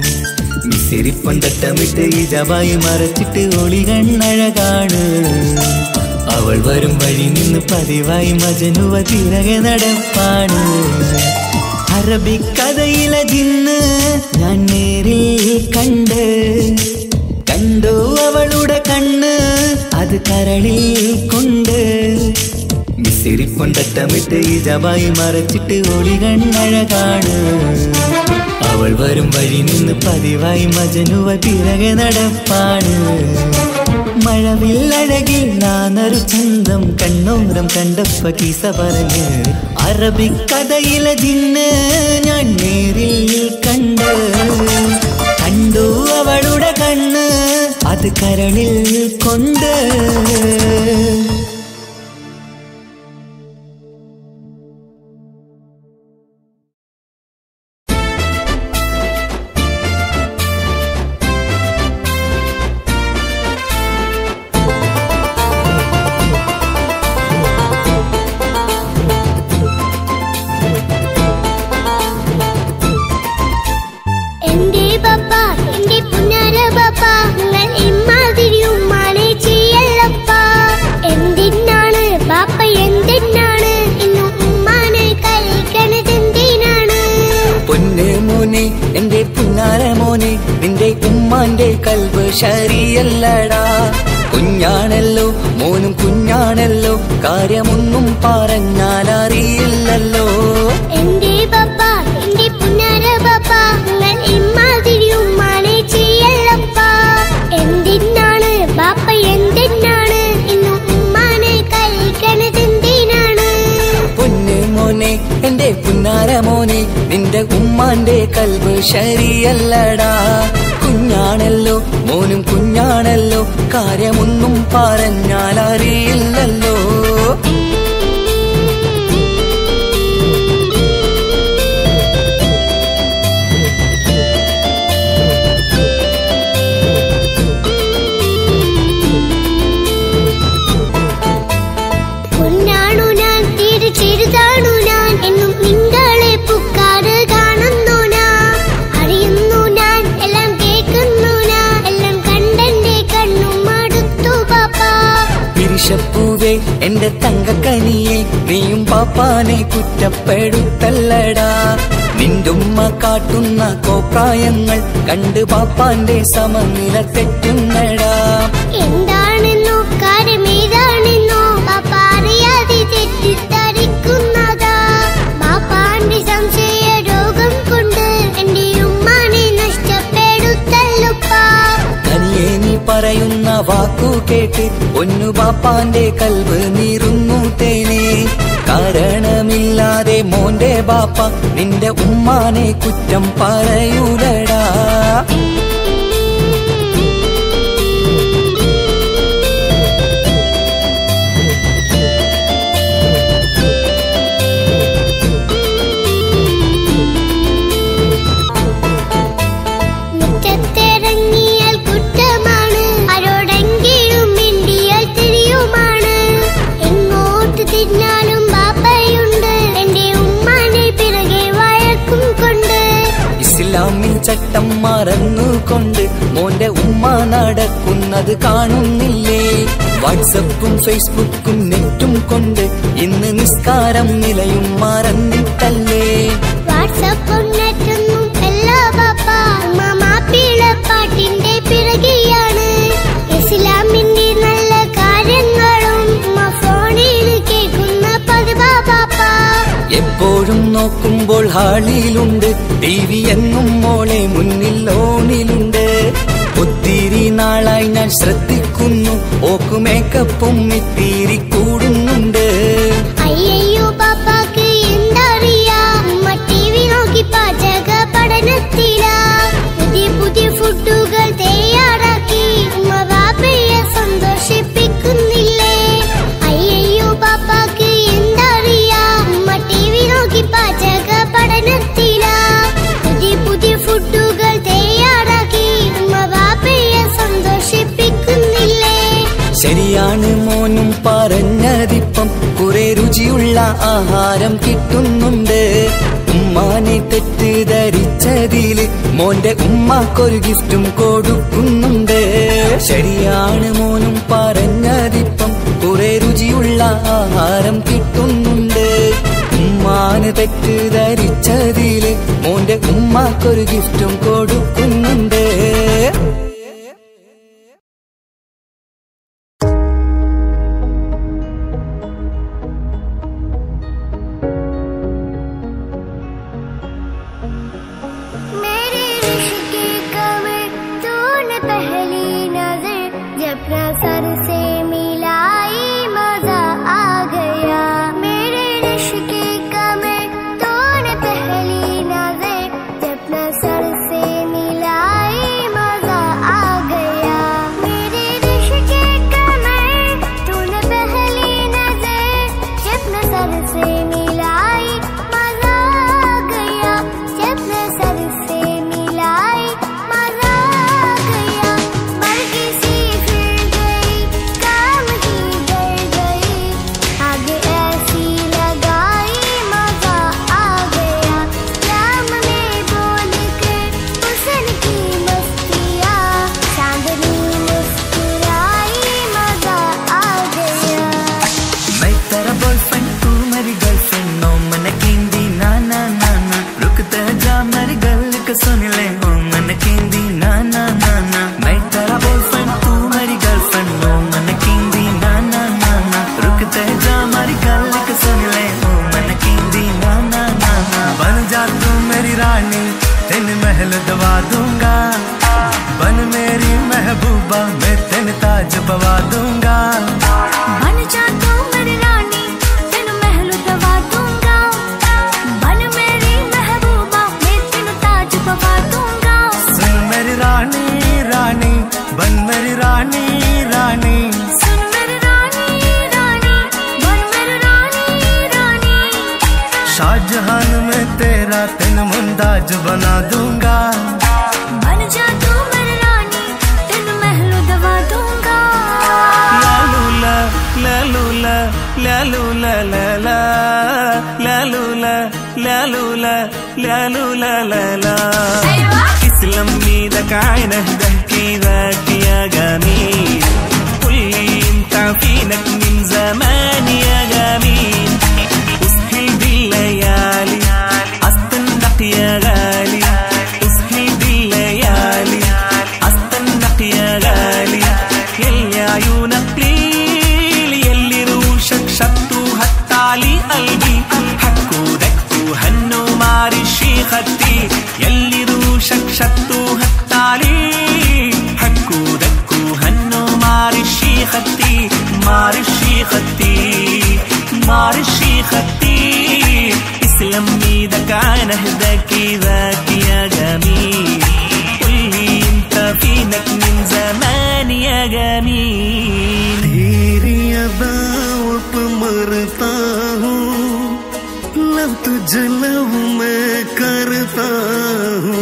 മിസിരിപ്പൊണ്ടട്ടമിട്ട് ഇജവായി മറച്ചിട്ട് ഒളി കണ്ണഴകാണ് അവൾ വരും വഴി നിന്ന് പതിവായി മജനുവ തിരകെ നടപ്പാണ് അറബിക്കഥയിലെ ജിന്ന് ഞാൻ നേരിൽ കണ്ട് കണ്ടു അവളുടെ കണ്ണ് അത് കരളിൽ കൊണ്ട് മിസിരിപ്പൊണ്ടട്ടമിട്ട് ഇജവായി മറച്ചിട്ട് ഒളി കണ്ണഴകാണ് അവൾ വരും വഴി നിന്ന് പതിവായി മജനുവ പിറകെ നടപ്പാണ് മഴവില്ലഴകിൽ നാനൊരു ചന്തം കണ്ണോരം കണ്ടപ്പ കീസ പറഞ്ഞ് അറബിക്കഥയിലെ ജിന്ന് ഞാൻ നേരിൽ കണ്ട് കണ്ടു അവളുടെ കണ്ണ് അത് കരളിൽ കൊണ്ട് എന്റെ പപ്പ എന്റെ പുന്നാര പപ്പ നിങ്ങൾ ഇമ്മ കൽബ് ശരിയല്ലടാ കുഞ്ഞാണല്ലോ മോനും കുഞ്ഞാണല്ലോ കാര്യമൊന്നും പറഞ്ഞാൽ അറിയില്ലല്ലോ എന്റെ പപ്പ എന്റെ പുന്നാര പപ്പ നിങ്ങൾ ഇമ്മാതിരി ഉമ്മാനെ ചെയ്യല്ലപ്പ എന്തിനാണ് ബാപ്പ എന്തിനാണ് ഇന്ന് ഉമ്മാനെ കഴിക്കണതെന്തിനാണ് പൊന്നു മോനെ എന്റെ പുന്നാര മോനെ നിന്റെ ഉമ്മാന്റെ കൽബ് ശരിയല്ലടാ കുഞ്ഞാണല്ലോ മോനും കുഞ്ഞാണല്ലോ കാര്യമൊന്നും പറഞ്ഞാൽ അറിയില്ലല്ലോ പൊന്നാണു ഞാൻ തീരെ ചെറുതാണു ഞാൻ എന്നും നിങ്ങളെ പുക്കാറ് കാണുന്നു ഞാൻ അറിയുന്നു ഞാൻ എല്ലാം കേൾക്കുന്നു ഞാൻ എല്ലാം കണ്ടെന്റെ കണ്ണും മടുത്തു പാപ്പ പിരിശപ്പൂവേ എന്റെ തങ്കക്കനിയെ നീയും പാപ്പാനെ കുറ്റപ്പെടുത്തല്ലടാ നിന്റുമ്മ കാട്ടുന്ന കോപ്രായങ്ങൾ കണ്ട് പാപ്പാന്റെ സമനില തെറ്റുന്നടാ എന്താണെന്നോ കാര്യമേതാണെന്നോ പാപ്പ അറിയാതെ തെറ്റിദ്ധരിക്കുന്നതാ പാപ്പാന്റെ സംശയ രോഗം കൊണ്ട് എന്റെ ഉമ്മാനെ നഷ്ടപ്പെടുത്തല്ലുപ്പാ കനിയെ നീ പറയുന്ന വാക്കു കേട്ട് ഒന്നു പാപ്പാന്റെ കൽവ് നീറുന്നു തേനെ കാരണമില്ലാതെ മോന്റെ ബാപ്പ നിന്റെ ഉമ്മാനെ കുറ്റം പറയൂലടാ മുറ്റത്തിറങ്ങിയാൽ കുറ്റമാണ് ആരോടെങ്കിലും മിണ്ടിയാൽ തിരിയുമാണ് എങ്ങോട്ട് തിരിഞ്ഞാലും ബാപ്പയുണ്ട് എന്റെ ഉമ്മാനെ പിറകെ വഴക്കും കൊണ്ട് ഇസ്ലാമിൽ ചട്ടം മറന്നുകൊണ്ട് മോന്റെ ഉമ്മ നടക്കുന്നത് കാണുന്നില്ലേ വാട്സപ്പും ഫേസ്ബുക്കും നെറ്റും കൊണ്ട് ഇന്ന് നിസ്കാരം നിലയും മറന്നിട്ടല്ലേ വാട്സപ്പും നെറ്റൊന്നും എല്ലാ ബാപ്പ ഉമ്മ മാപ്പിള പാട്ടിന്റെ പിറകെയാണ് ഇസ്ലാമിന്റെ നല്ല കാര്യങ്ങളും ഉമ്മ ഫോണിൽ കേൾക്കുന്ന പതിവാ ബാപ്പ എപ്പോഴും നോക്കുമ്പോൾ ഹാളിയിലുണ്ട് ടി വി എന്നും മോളെ മുന്നിൽ ഓണിലുണ്ട് ഒത്തിരി നാളായി ഞാൻ ശ്രദ്ധിക്കുന്നു ഓക്ക് മേക്കപ്പും ഇത്തിരി കൂടുന്നുണ്ട് അയ്യയ്യോ പാപ്പാക്ക് എന്തറിയാ ഉമ്മ ടി വി നോക്കി പാചക പഠനത്തിലാ പുതിയ പുതിയ ഫുഡുകൾ തയ്യാറാക്കി ഉമ്മ ബാപ്പയെ സന്തോഷിപ്പിക്കുന്നില്ലേ അയ്യയ്യോ പാപ്പാക്ക് എന്തറിയാ ഉമ്മ ടി വി നോക്കി പാചക പഠനത്തിലാ പുതിയ പുതിയ ഫുഡുകൾ തയ്യാറാക്കി ഉമ്മ ബാപ്പയെ സന്തോഷിപ്പിക്കുന്നില്ലേ ശരിയാണ് മോനും പറഞ്ഞതിപ്പം കുറെ രുചിയുള്ള ആഹാരം കിട്ടുന്നുണ്ട് ഉമ്മാനെ തെറ്റിദ്ധരിച്ചതില് മോന്റെ ഉമ്മാക്കൊരു ഗിഫ്റ്റും കൊടുക്കുന്നുണ്ട് ശരിയാണ് മോനും പറഞ്ഞതിപ്പം കുറെ രുചിയുള്ള ആഹാരം കിട്ടുന്നുണ്ട് ഉമ്മാന് തെറ്റിദ്ധരിച്ചതില് മോന്റെ ഉമ്മാക്കൊരു ഗിഫ്റ്റും കൊടുക്കുന്നുണ്ട് मेरे रिश्क की कमर तूने पहली नजर जब सर से मिलाई मजा आ गया मेरे रिश्क की कमर तूने पहली नजर जब सर से मिलाई महबूबा मैं तेन ताज पवा दूंगा बन जा तू मेरी रानी तेनु महल दवा दूंगा बन मेरी महबूबा मैं तेनु ताज पवा दूंगा सुन मेरी रानी रानी बन मेरी रानी रानी सुन मेरी रानी रानी बन मेरी रानी रानी शाहजहान में तेरा तेन मुमताज बना दूंगा बन जा तू मेरी रानी तेनु महल दवा दूंगा लालूला लालूला लालूला लाला लालूला लालूला लालूला लाला اسلم ايدك عينه ده كده يا جميل قول لي انت فينك من زمان يا جميل اسهل بالليالي استنق يا غالي اسهل بالليالي استنق يا غالي يلي عيونك ليل يلي روشك شطوا هتعلي قلبي حكوا دكوا هنوا معرشي خدي يلي روشك شطوا هتعلي حكوا دكوا هنوا معرشي خدي معرشي خدي معرشي خدي اسلم ايدك عين اهداك ذاك يا جميل قولي انت فينك من زمان يا جميل तेरी अदाओं पे मरता हूँ लव तुझे लव मैं करता हूँ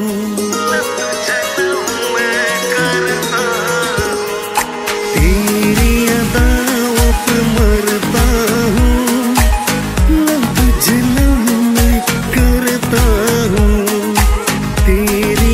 तेरी अदाओं पे मरता हूँ लव तुझे लव मैं करता हूँ तेरी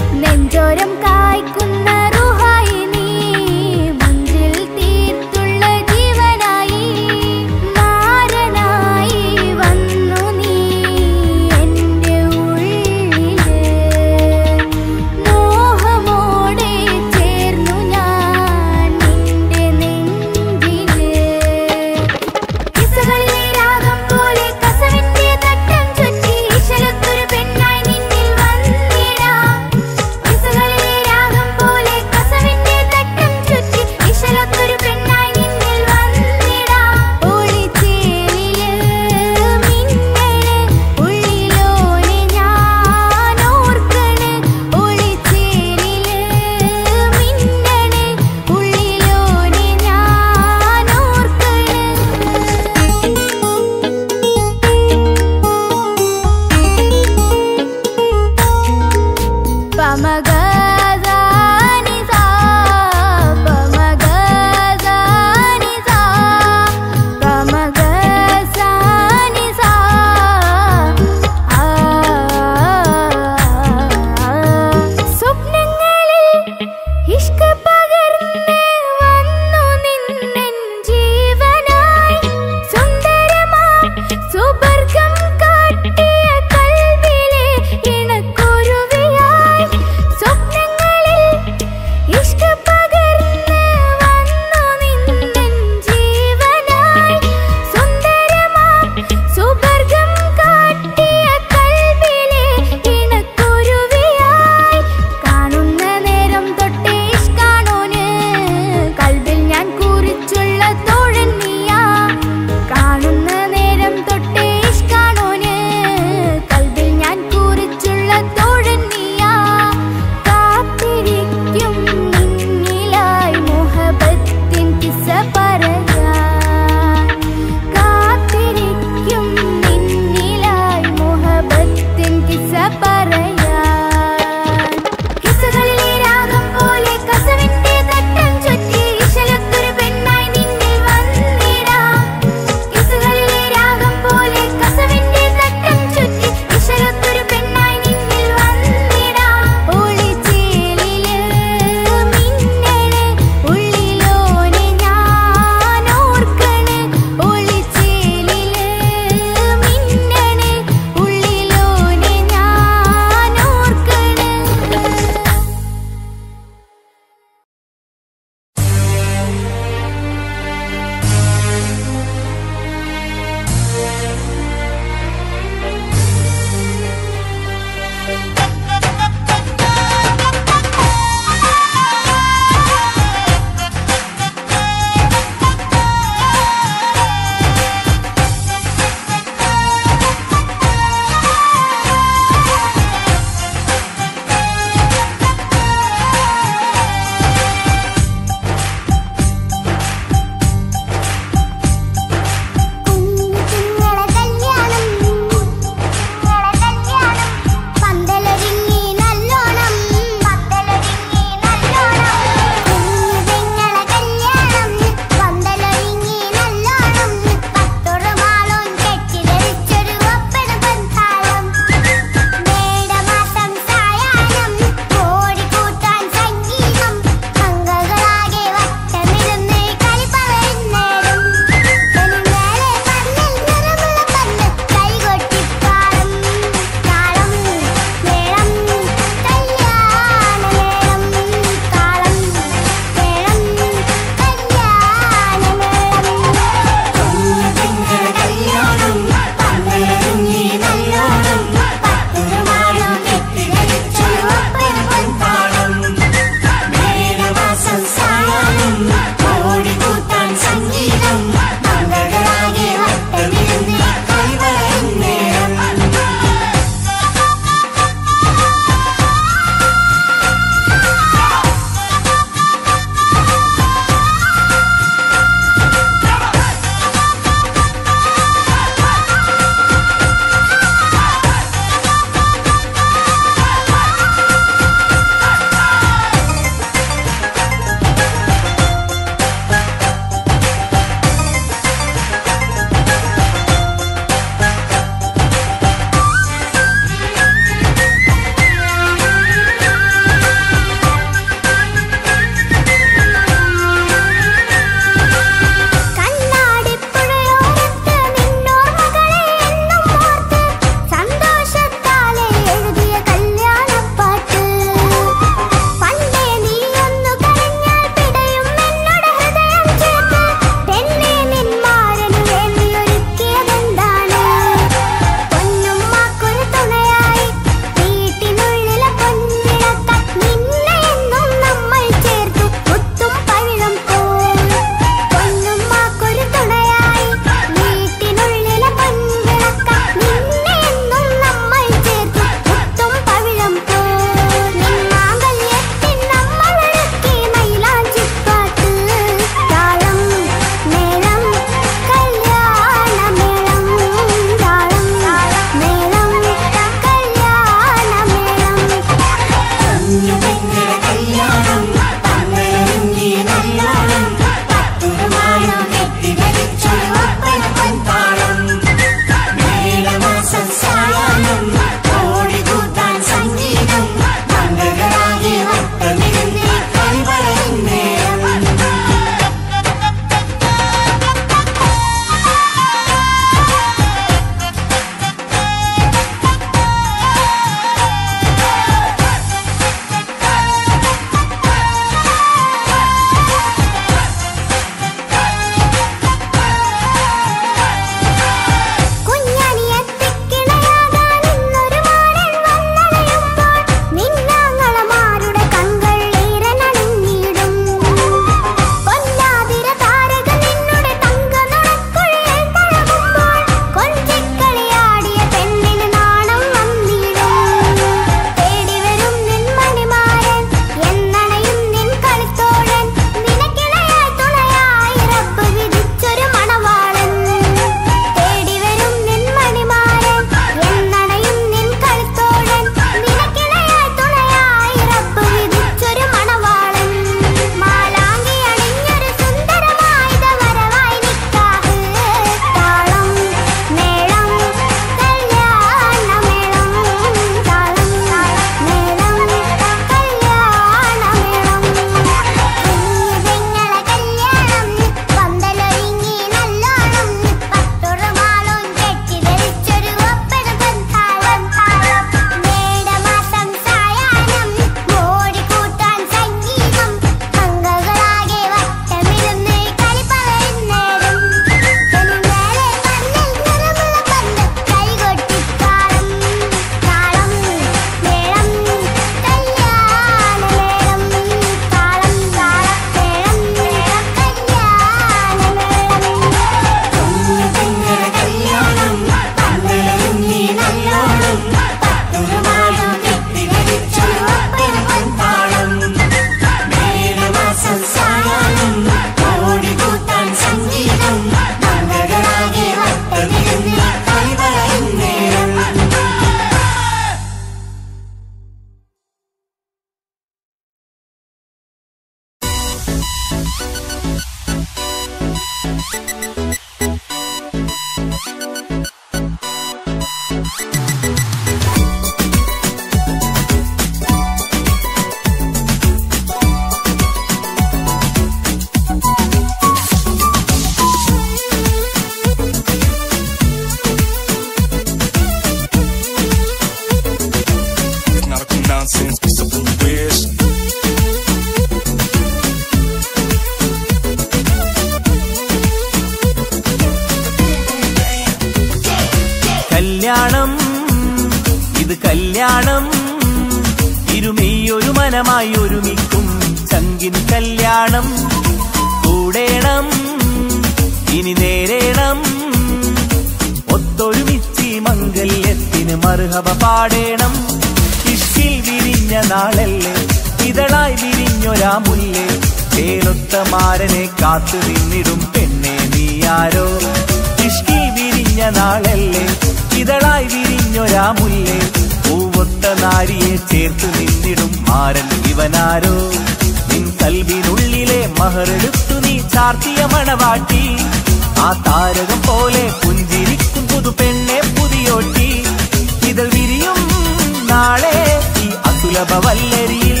കല്യാണം ഇത് കല്യാണം ഇരുമെയ്യൊരു മനമായി ഒരുമിക്കും ചങ്കിൻ കല്യാണം കൂടേണം ഇനി നേരേണം ഒത്തൊരുമിച്ച് മംഗല്യത്തിന് മറുഹവ പാടേണം ഇഷ്കിൽ വിരിഞ്ഞ നാളല്ലേ ഇതളായി വിരിഞ്ഞൊരാ മുല്ലേ ചേലൊത്ത മാരനെ കാത്തു നിന്നിടും പെണ്ണെ നീയാരോ ഇഷ്കിൽ വിരിഞ്ഞ നാളല്ലേ ഇതളായി വിരിഞ്ഞൊരാ മുല്ലേ പൂവൊത്ത നാരിയെ ചേർത്ത് നിന്നിടും മാരൻ ഇവനാരോ നിൻ കൽവിനുള്ളിലെ മഹറെടുത്തു നീ ചാർത്തിയ മണവാട്ടി ആ താരകം പോലെ പുഞ്ചിരിക്കും പുതു പെണ്ണെ പുതിയോട്ടി ഇതൾ വിരിയും നാളെ ഈ അസുലഭ വല്ലരിയിൽ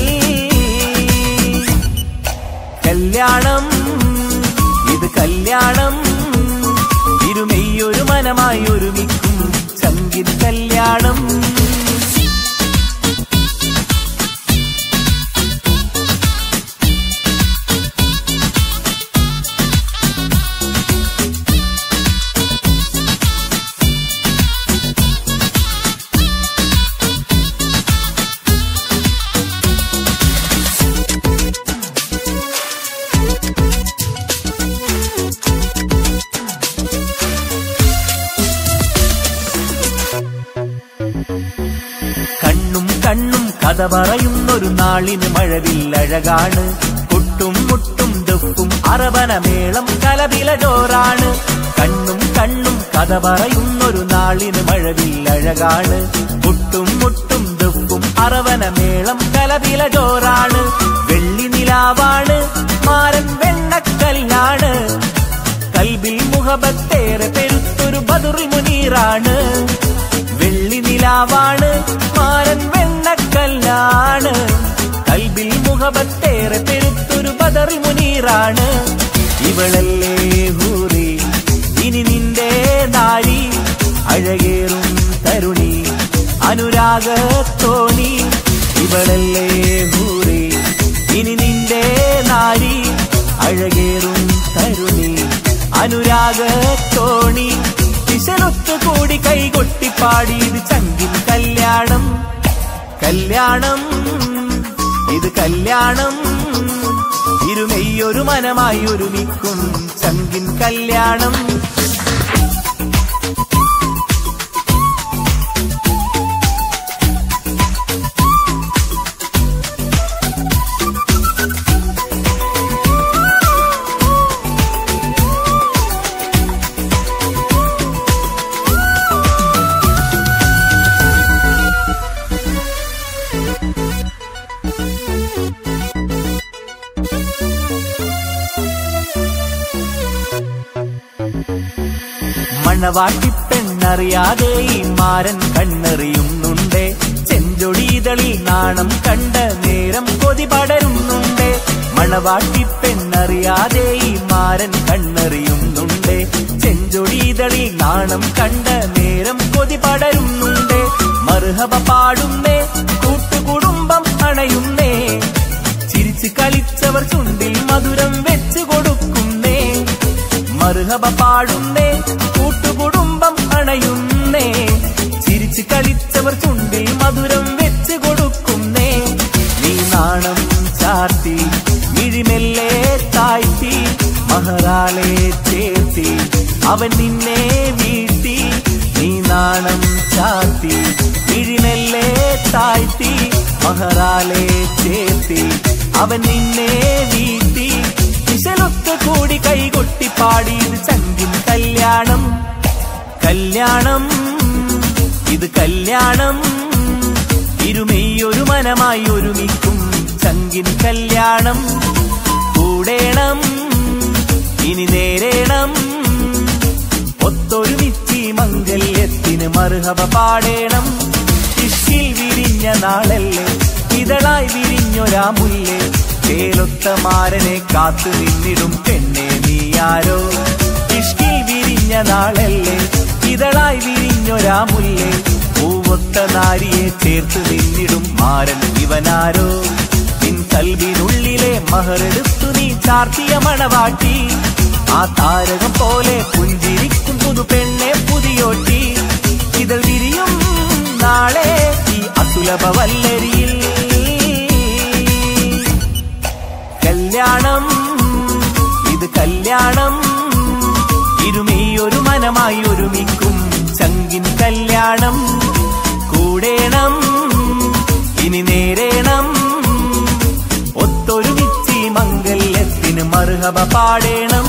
കല്യാണം ഇത് കല്യാണം ഇരുമെയ്യൊരു മനമായി ഒരുമിക്കും ചങ്കിൻ കല്യാണം കണ്ണും കണ്ണും കഥ പറയുന്നൊരു നാളിന് മഴവില്ലഴകാണ് കൊട്ടും മുട്ടും ദുഃഖും അറവനമേളം കലവില ജോറാണ് കണ്ണും കണ്ണും കഥ പറയുന്നൊരു നാളിന് മഴവില്ലഴകാണ് കൊട്ടും മുട്ടും ദുഃഖും അറവനമേളം കലവില ജോറാണ് വെള്ളി നിലാവാണ് മാരൻ വെണ്ണക്കല്ലാണ് കൽബിൽ മുഹബത്തേറെ പെരുത്തൊരു ബദുറിൽ മുനീറാണ് വെള്ളി നിലാവാണ് മാരൻ വെണ്ണക്കല്ലാണ് കൽബിൽ മുഹബത്തേറെ പെരുത്തൊരു ബദറിൽ മുനീറാണ് ഇവളല്ലേ ഹൂറി ഇനി നിന്റെ നാരി അഴകേറും തരുണി അനുരാഗത്തോണി ഇവളല്ലേ ഹൂറി ഇനി നിന്റെ നാരി അഴകേറും തരുണി അനുരാഗത്തോണി ദിശലൊത്തു കൂടി കൈകൊട്ടിപ്പാടി ഇത് ചങ്കിൻ കല്യാണം കല്യാണം ഇത് കല്യാണം ഇരുമെയ്യൊരു മനമായി ഒരുമിക്കും ചങ്കിൻ കല്യാണം മണവാട്ടിപ്പെണ്ണറിയാതെ ഈ മാരൻ കണ്ണെറിയുന്നുണ്ട് ചെഞ്ചൊടിതളിൽ നാണം കണ്ട നേരം കൊതി പടരുന്നുണ്ട് മണവാട്ടിപ്പെണ്ണറിയാതെ ഈ മാരൻ കണ്ണെറിയുന്നുണ്ട് ചെഞ്ചൊടിതളിൽ നാണം കണ്ട നേരം കൊതി പടരുന്നുണ്ട് മറുഹബ പാടുന്നേ കൂട്ടുകുടുംബം അണയുന്നേ ചിരിച്ചു കളിച്ചവർ ചുണ്ടിൽ മധുരം വെച്ചു കൊടുക്കുന്നേ മറുഹബ പാടുന്നേ കൂട്ടുകുടുംബം അണയുന്നേ ചിരിച്ചു കളിച്ചവർ ചുണ്ടിൽ മധുരം വെച്ച് കൊടുക്കുന്നേ നീ നാണം ചാർത്തി മിഴിമെല്ലെ താഴ്ത്തി മഹറാളെ ചേർത്തി അവൻ നിന്നെ വീഴ്ത്തി നീ നാണം ചാർത്തി മിഴിമെല്ലെ താഴ്ത്തി മഹറാളെ ചേർത്തി അവൻ നിന്നെ വീഴ്ത്തി വിശലൊത്ത് കൂടി കൈകൊട്ടി പാടിയത് ചങ്കിൻ കല്യാണം കല്യാണം ഇത് കല്യാണം ഇരുമെയ്യൊരു മനമായി ഒരുമിക്കും ചങ്കിൻ കല്യാണം കൂടേണം ഇനി നേരേണം ഒത്തൊരുമിച്ച് മംഗല്യത്തിന് മറുഹവ പാടേണം ഇഷ്കിൽ വിരിഞ്ഞ നാളല്ലേ ഇതളായി വിരിഞ്ഞൊരാ മുല്ലേ ചേലൊത്ത മാരനെ കാത്തു നിന്നിടും പെണ്ണെ നീയാരോ ഇഷ്കിൽ വിരിഞ്ഞ നാളല്ലേ ഇതളായി വിരിഞ്ഞൊരാ മുല്ലേ പൂവൊത്ത നാരിയെ ചേർത്ത് നിന്നിടും മാരൻ ഇവനാരോ നിൻ കൽവിനുള്ളിലെ മഹറെടുത്തു നീ ചാർത്തിയ മണവാട്ടി ആ താരകം പോലെ പുഞ്ചിരിക്കും പുതു പെണ്ണെ പുതിയോട്ടി സുലഭ വല്ലരിയിൽ കല്യാണം ഇത് കല്യാണം ഇരുമീ ഒരു മനമായി ഒരുമിക്കും ചങ്കിൻ കല്യാണം കൂടേണം ഇനി നേരേണം ഒത്തൊരുമിച്ച് ഈ മംഗല്യത്തിന് മറുഹബ പാടേണം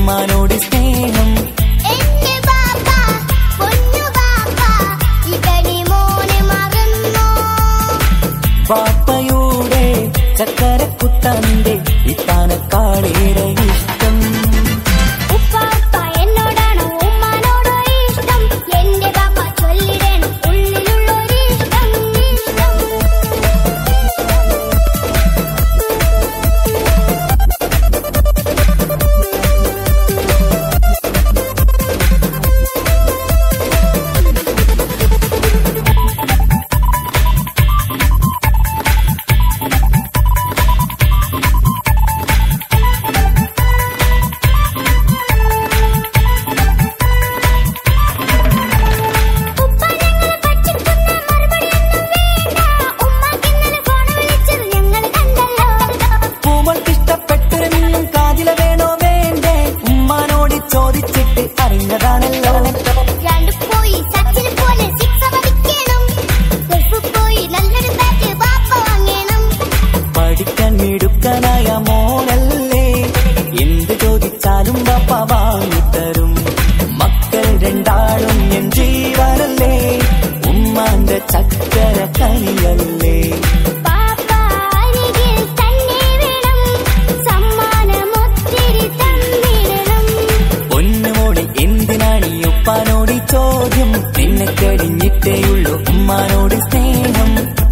ഉമ്മാനോട് സ്നേഹം എന്റെ ബാപ്പ പൊന്നു ബാപ്പ ഇതനി മോനെ മറന്നോ പാപ്പയുടെ ചക്കരക്കുത്തന്റെ ഇത്താനക്കാളേറെ ഇഷ്ടം ഉപ്പാപ്പ എന്നോടാണോ ഉമ്മാനോടോ ഇഷ്ടം എന്റെ ബാപ്പ ചൊല്ലിടണം ഉള്ളിലുള്ളൊരു ഇഷ്ടം ഇഷ്ടം ഉപ്പ ഞങ്ങളെ പറ്റിക്കുന്ന മറുപടിയൊന്നും വേണ്ട ഉമ്മാക്കിന്നലെ ഫോൺ വിളിച്ചത് ഞങ്ങൾ കണ്ടല്ലോ പൂമൾക്കിഷ്ടപ്പെട്ടൊരു മിന്നും കാതില വേണോ വേണ്ടേ ഉമ്മാനോട് ചോദിച്ചിട്ട് അറിഞ്ഞതാണല്ലോ രണ്ട് പോയി സച്ചിന് പോലെ സിക്സ് അടിക്കണം ഗൾഫ് പോയി നല്ലൊരു ബാറ്റ് ബാപ്പ വാങ്ങണം പഠിക്കാൻ മിടുക്കനായ മോനല്ലേ എന്ത് ചോദിച്ചാലും പാപ്പ വാങ്ങിത്തരും മക്കൾ രണ്ടാളും എൻ ജീവനല്ലേ ഉമ്മാന്റെ ചക്കര കനിയല്ലേ ബാപ്പ അരികിൽ തന്നെ വേണം സമ്മാനം ഒത്തിരി തന്നിടണം പൊന്നുമോളി എന്തിനാണ് ഈ ഉപ്പാനോട് ഈ ചോദ്യം നിന്നെ കഴിഞ്ഞിട്ടേയുള്ളൂ ഉമ്മാനോട് സ്നേഹം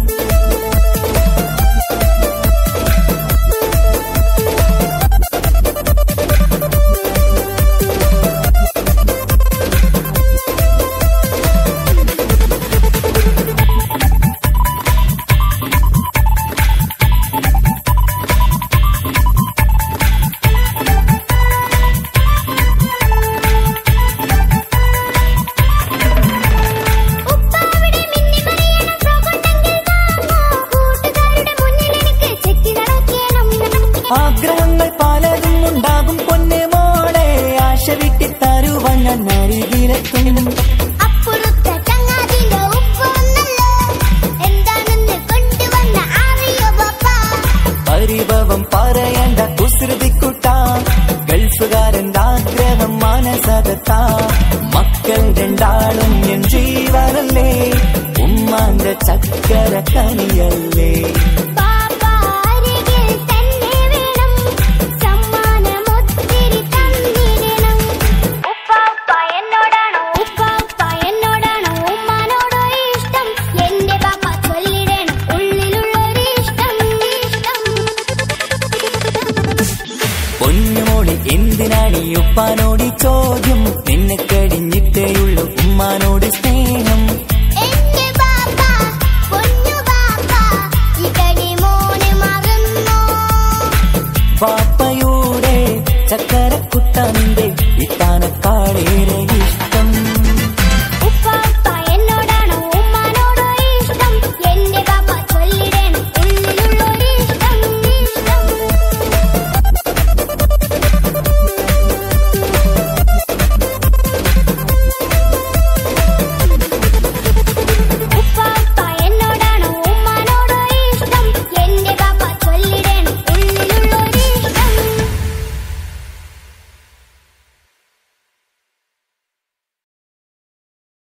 ഉപ്പ അവിടെ മിന്നി മറിയണ ഫ്രോക്കുണ്ടെങ്കിൽ വാങ്ങോ കൂട്ടുകാരുടെ മുന്നിൽ എനിക്ക് ചെത്തി നടക്കണം ആഗ്രഹങ്ങൾ പലതും ഉണ്ടാകും പൊന്നെ മോളെ ആശ വിട്ടി തരുവാൻ ഞാൻ അരികിലെത്തും അപ്പുറത്തെ ചങ്ങാതിന്റെ ഉപ്പ വന്നല്ലോ എന്താണെന്ന് കൊണ്ടുവന്ന അറിയോ ബാപ്പ പരിഭവം പറയേണ്ട കുസൃതിക്കുട്ട ഗൾഫുകാരന്റെ ആഗ്രഹം മാനസകത്ത മക്കൾ രണ്ടാളും എൻ ജീവനല്ലേ ഉമ്മാന്റെ ചക്കര കനിയല്ലേ ബാപ്പ അരികിൽ തന്നെ വേണം സമ്മാനം ഒത്തിരി തന്നിടണം ഉപ്പാപ്പ എന്നോടാണോ ഉപ്പാപ്പ എന്നോടാണോ ഉമ്മാനോടോ ഇഷ്ടം എന്റെ ബാപ്പ ചൊല്ലിടണം ഉള്ളിലുള്ളൊരു ഇഷ്ടം ഇഷ്ടം പൊന്നുമോളി എന്തിനാണ് ഈ ഉപ്പാനോട് ഈ ചോദ്യം നിന്നെ കഴിഞ്ഞിട്ടേയുള്ളൂ ഉമ്മാനോട് സ്നേഹം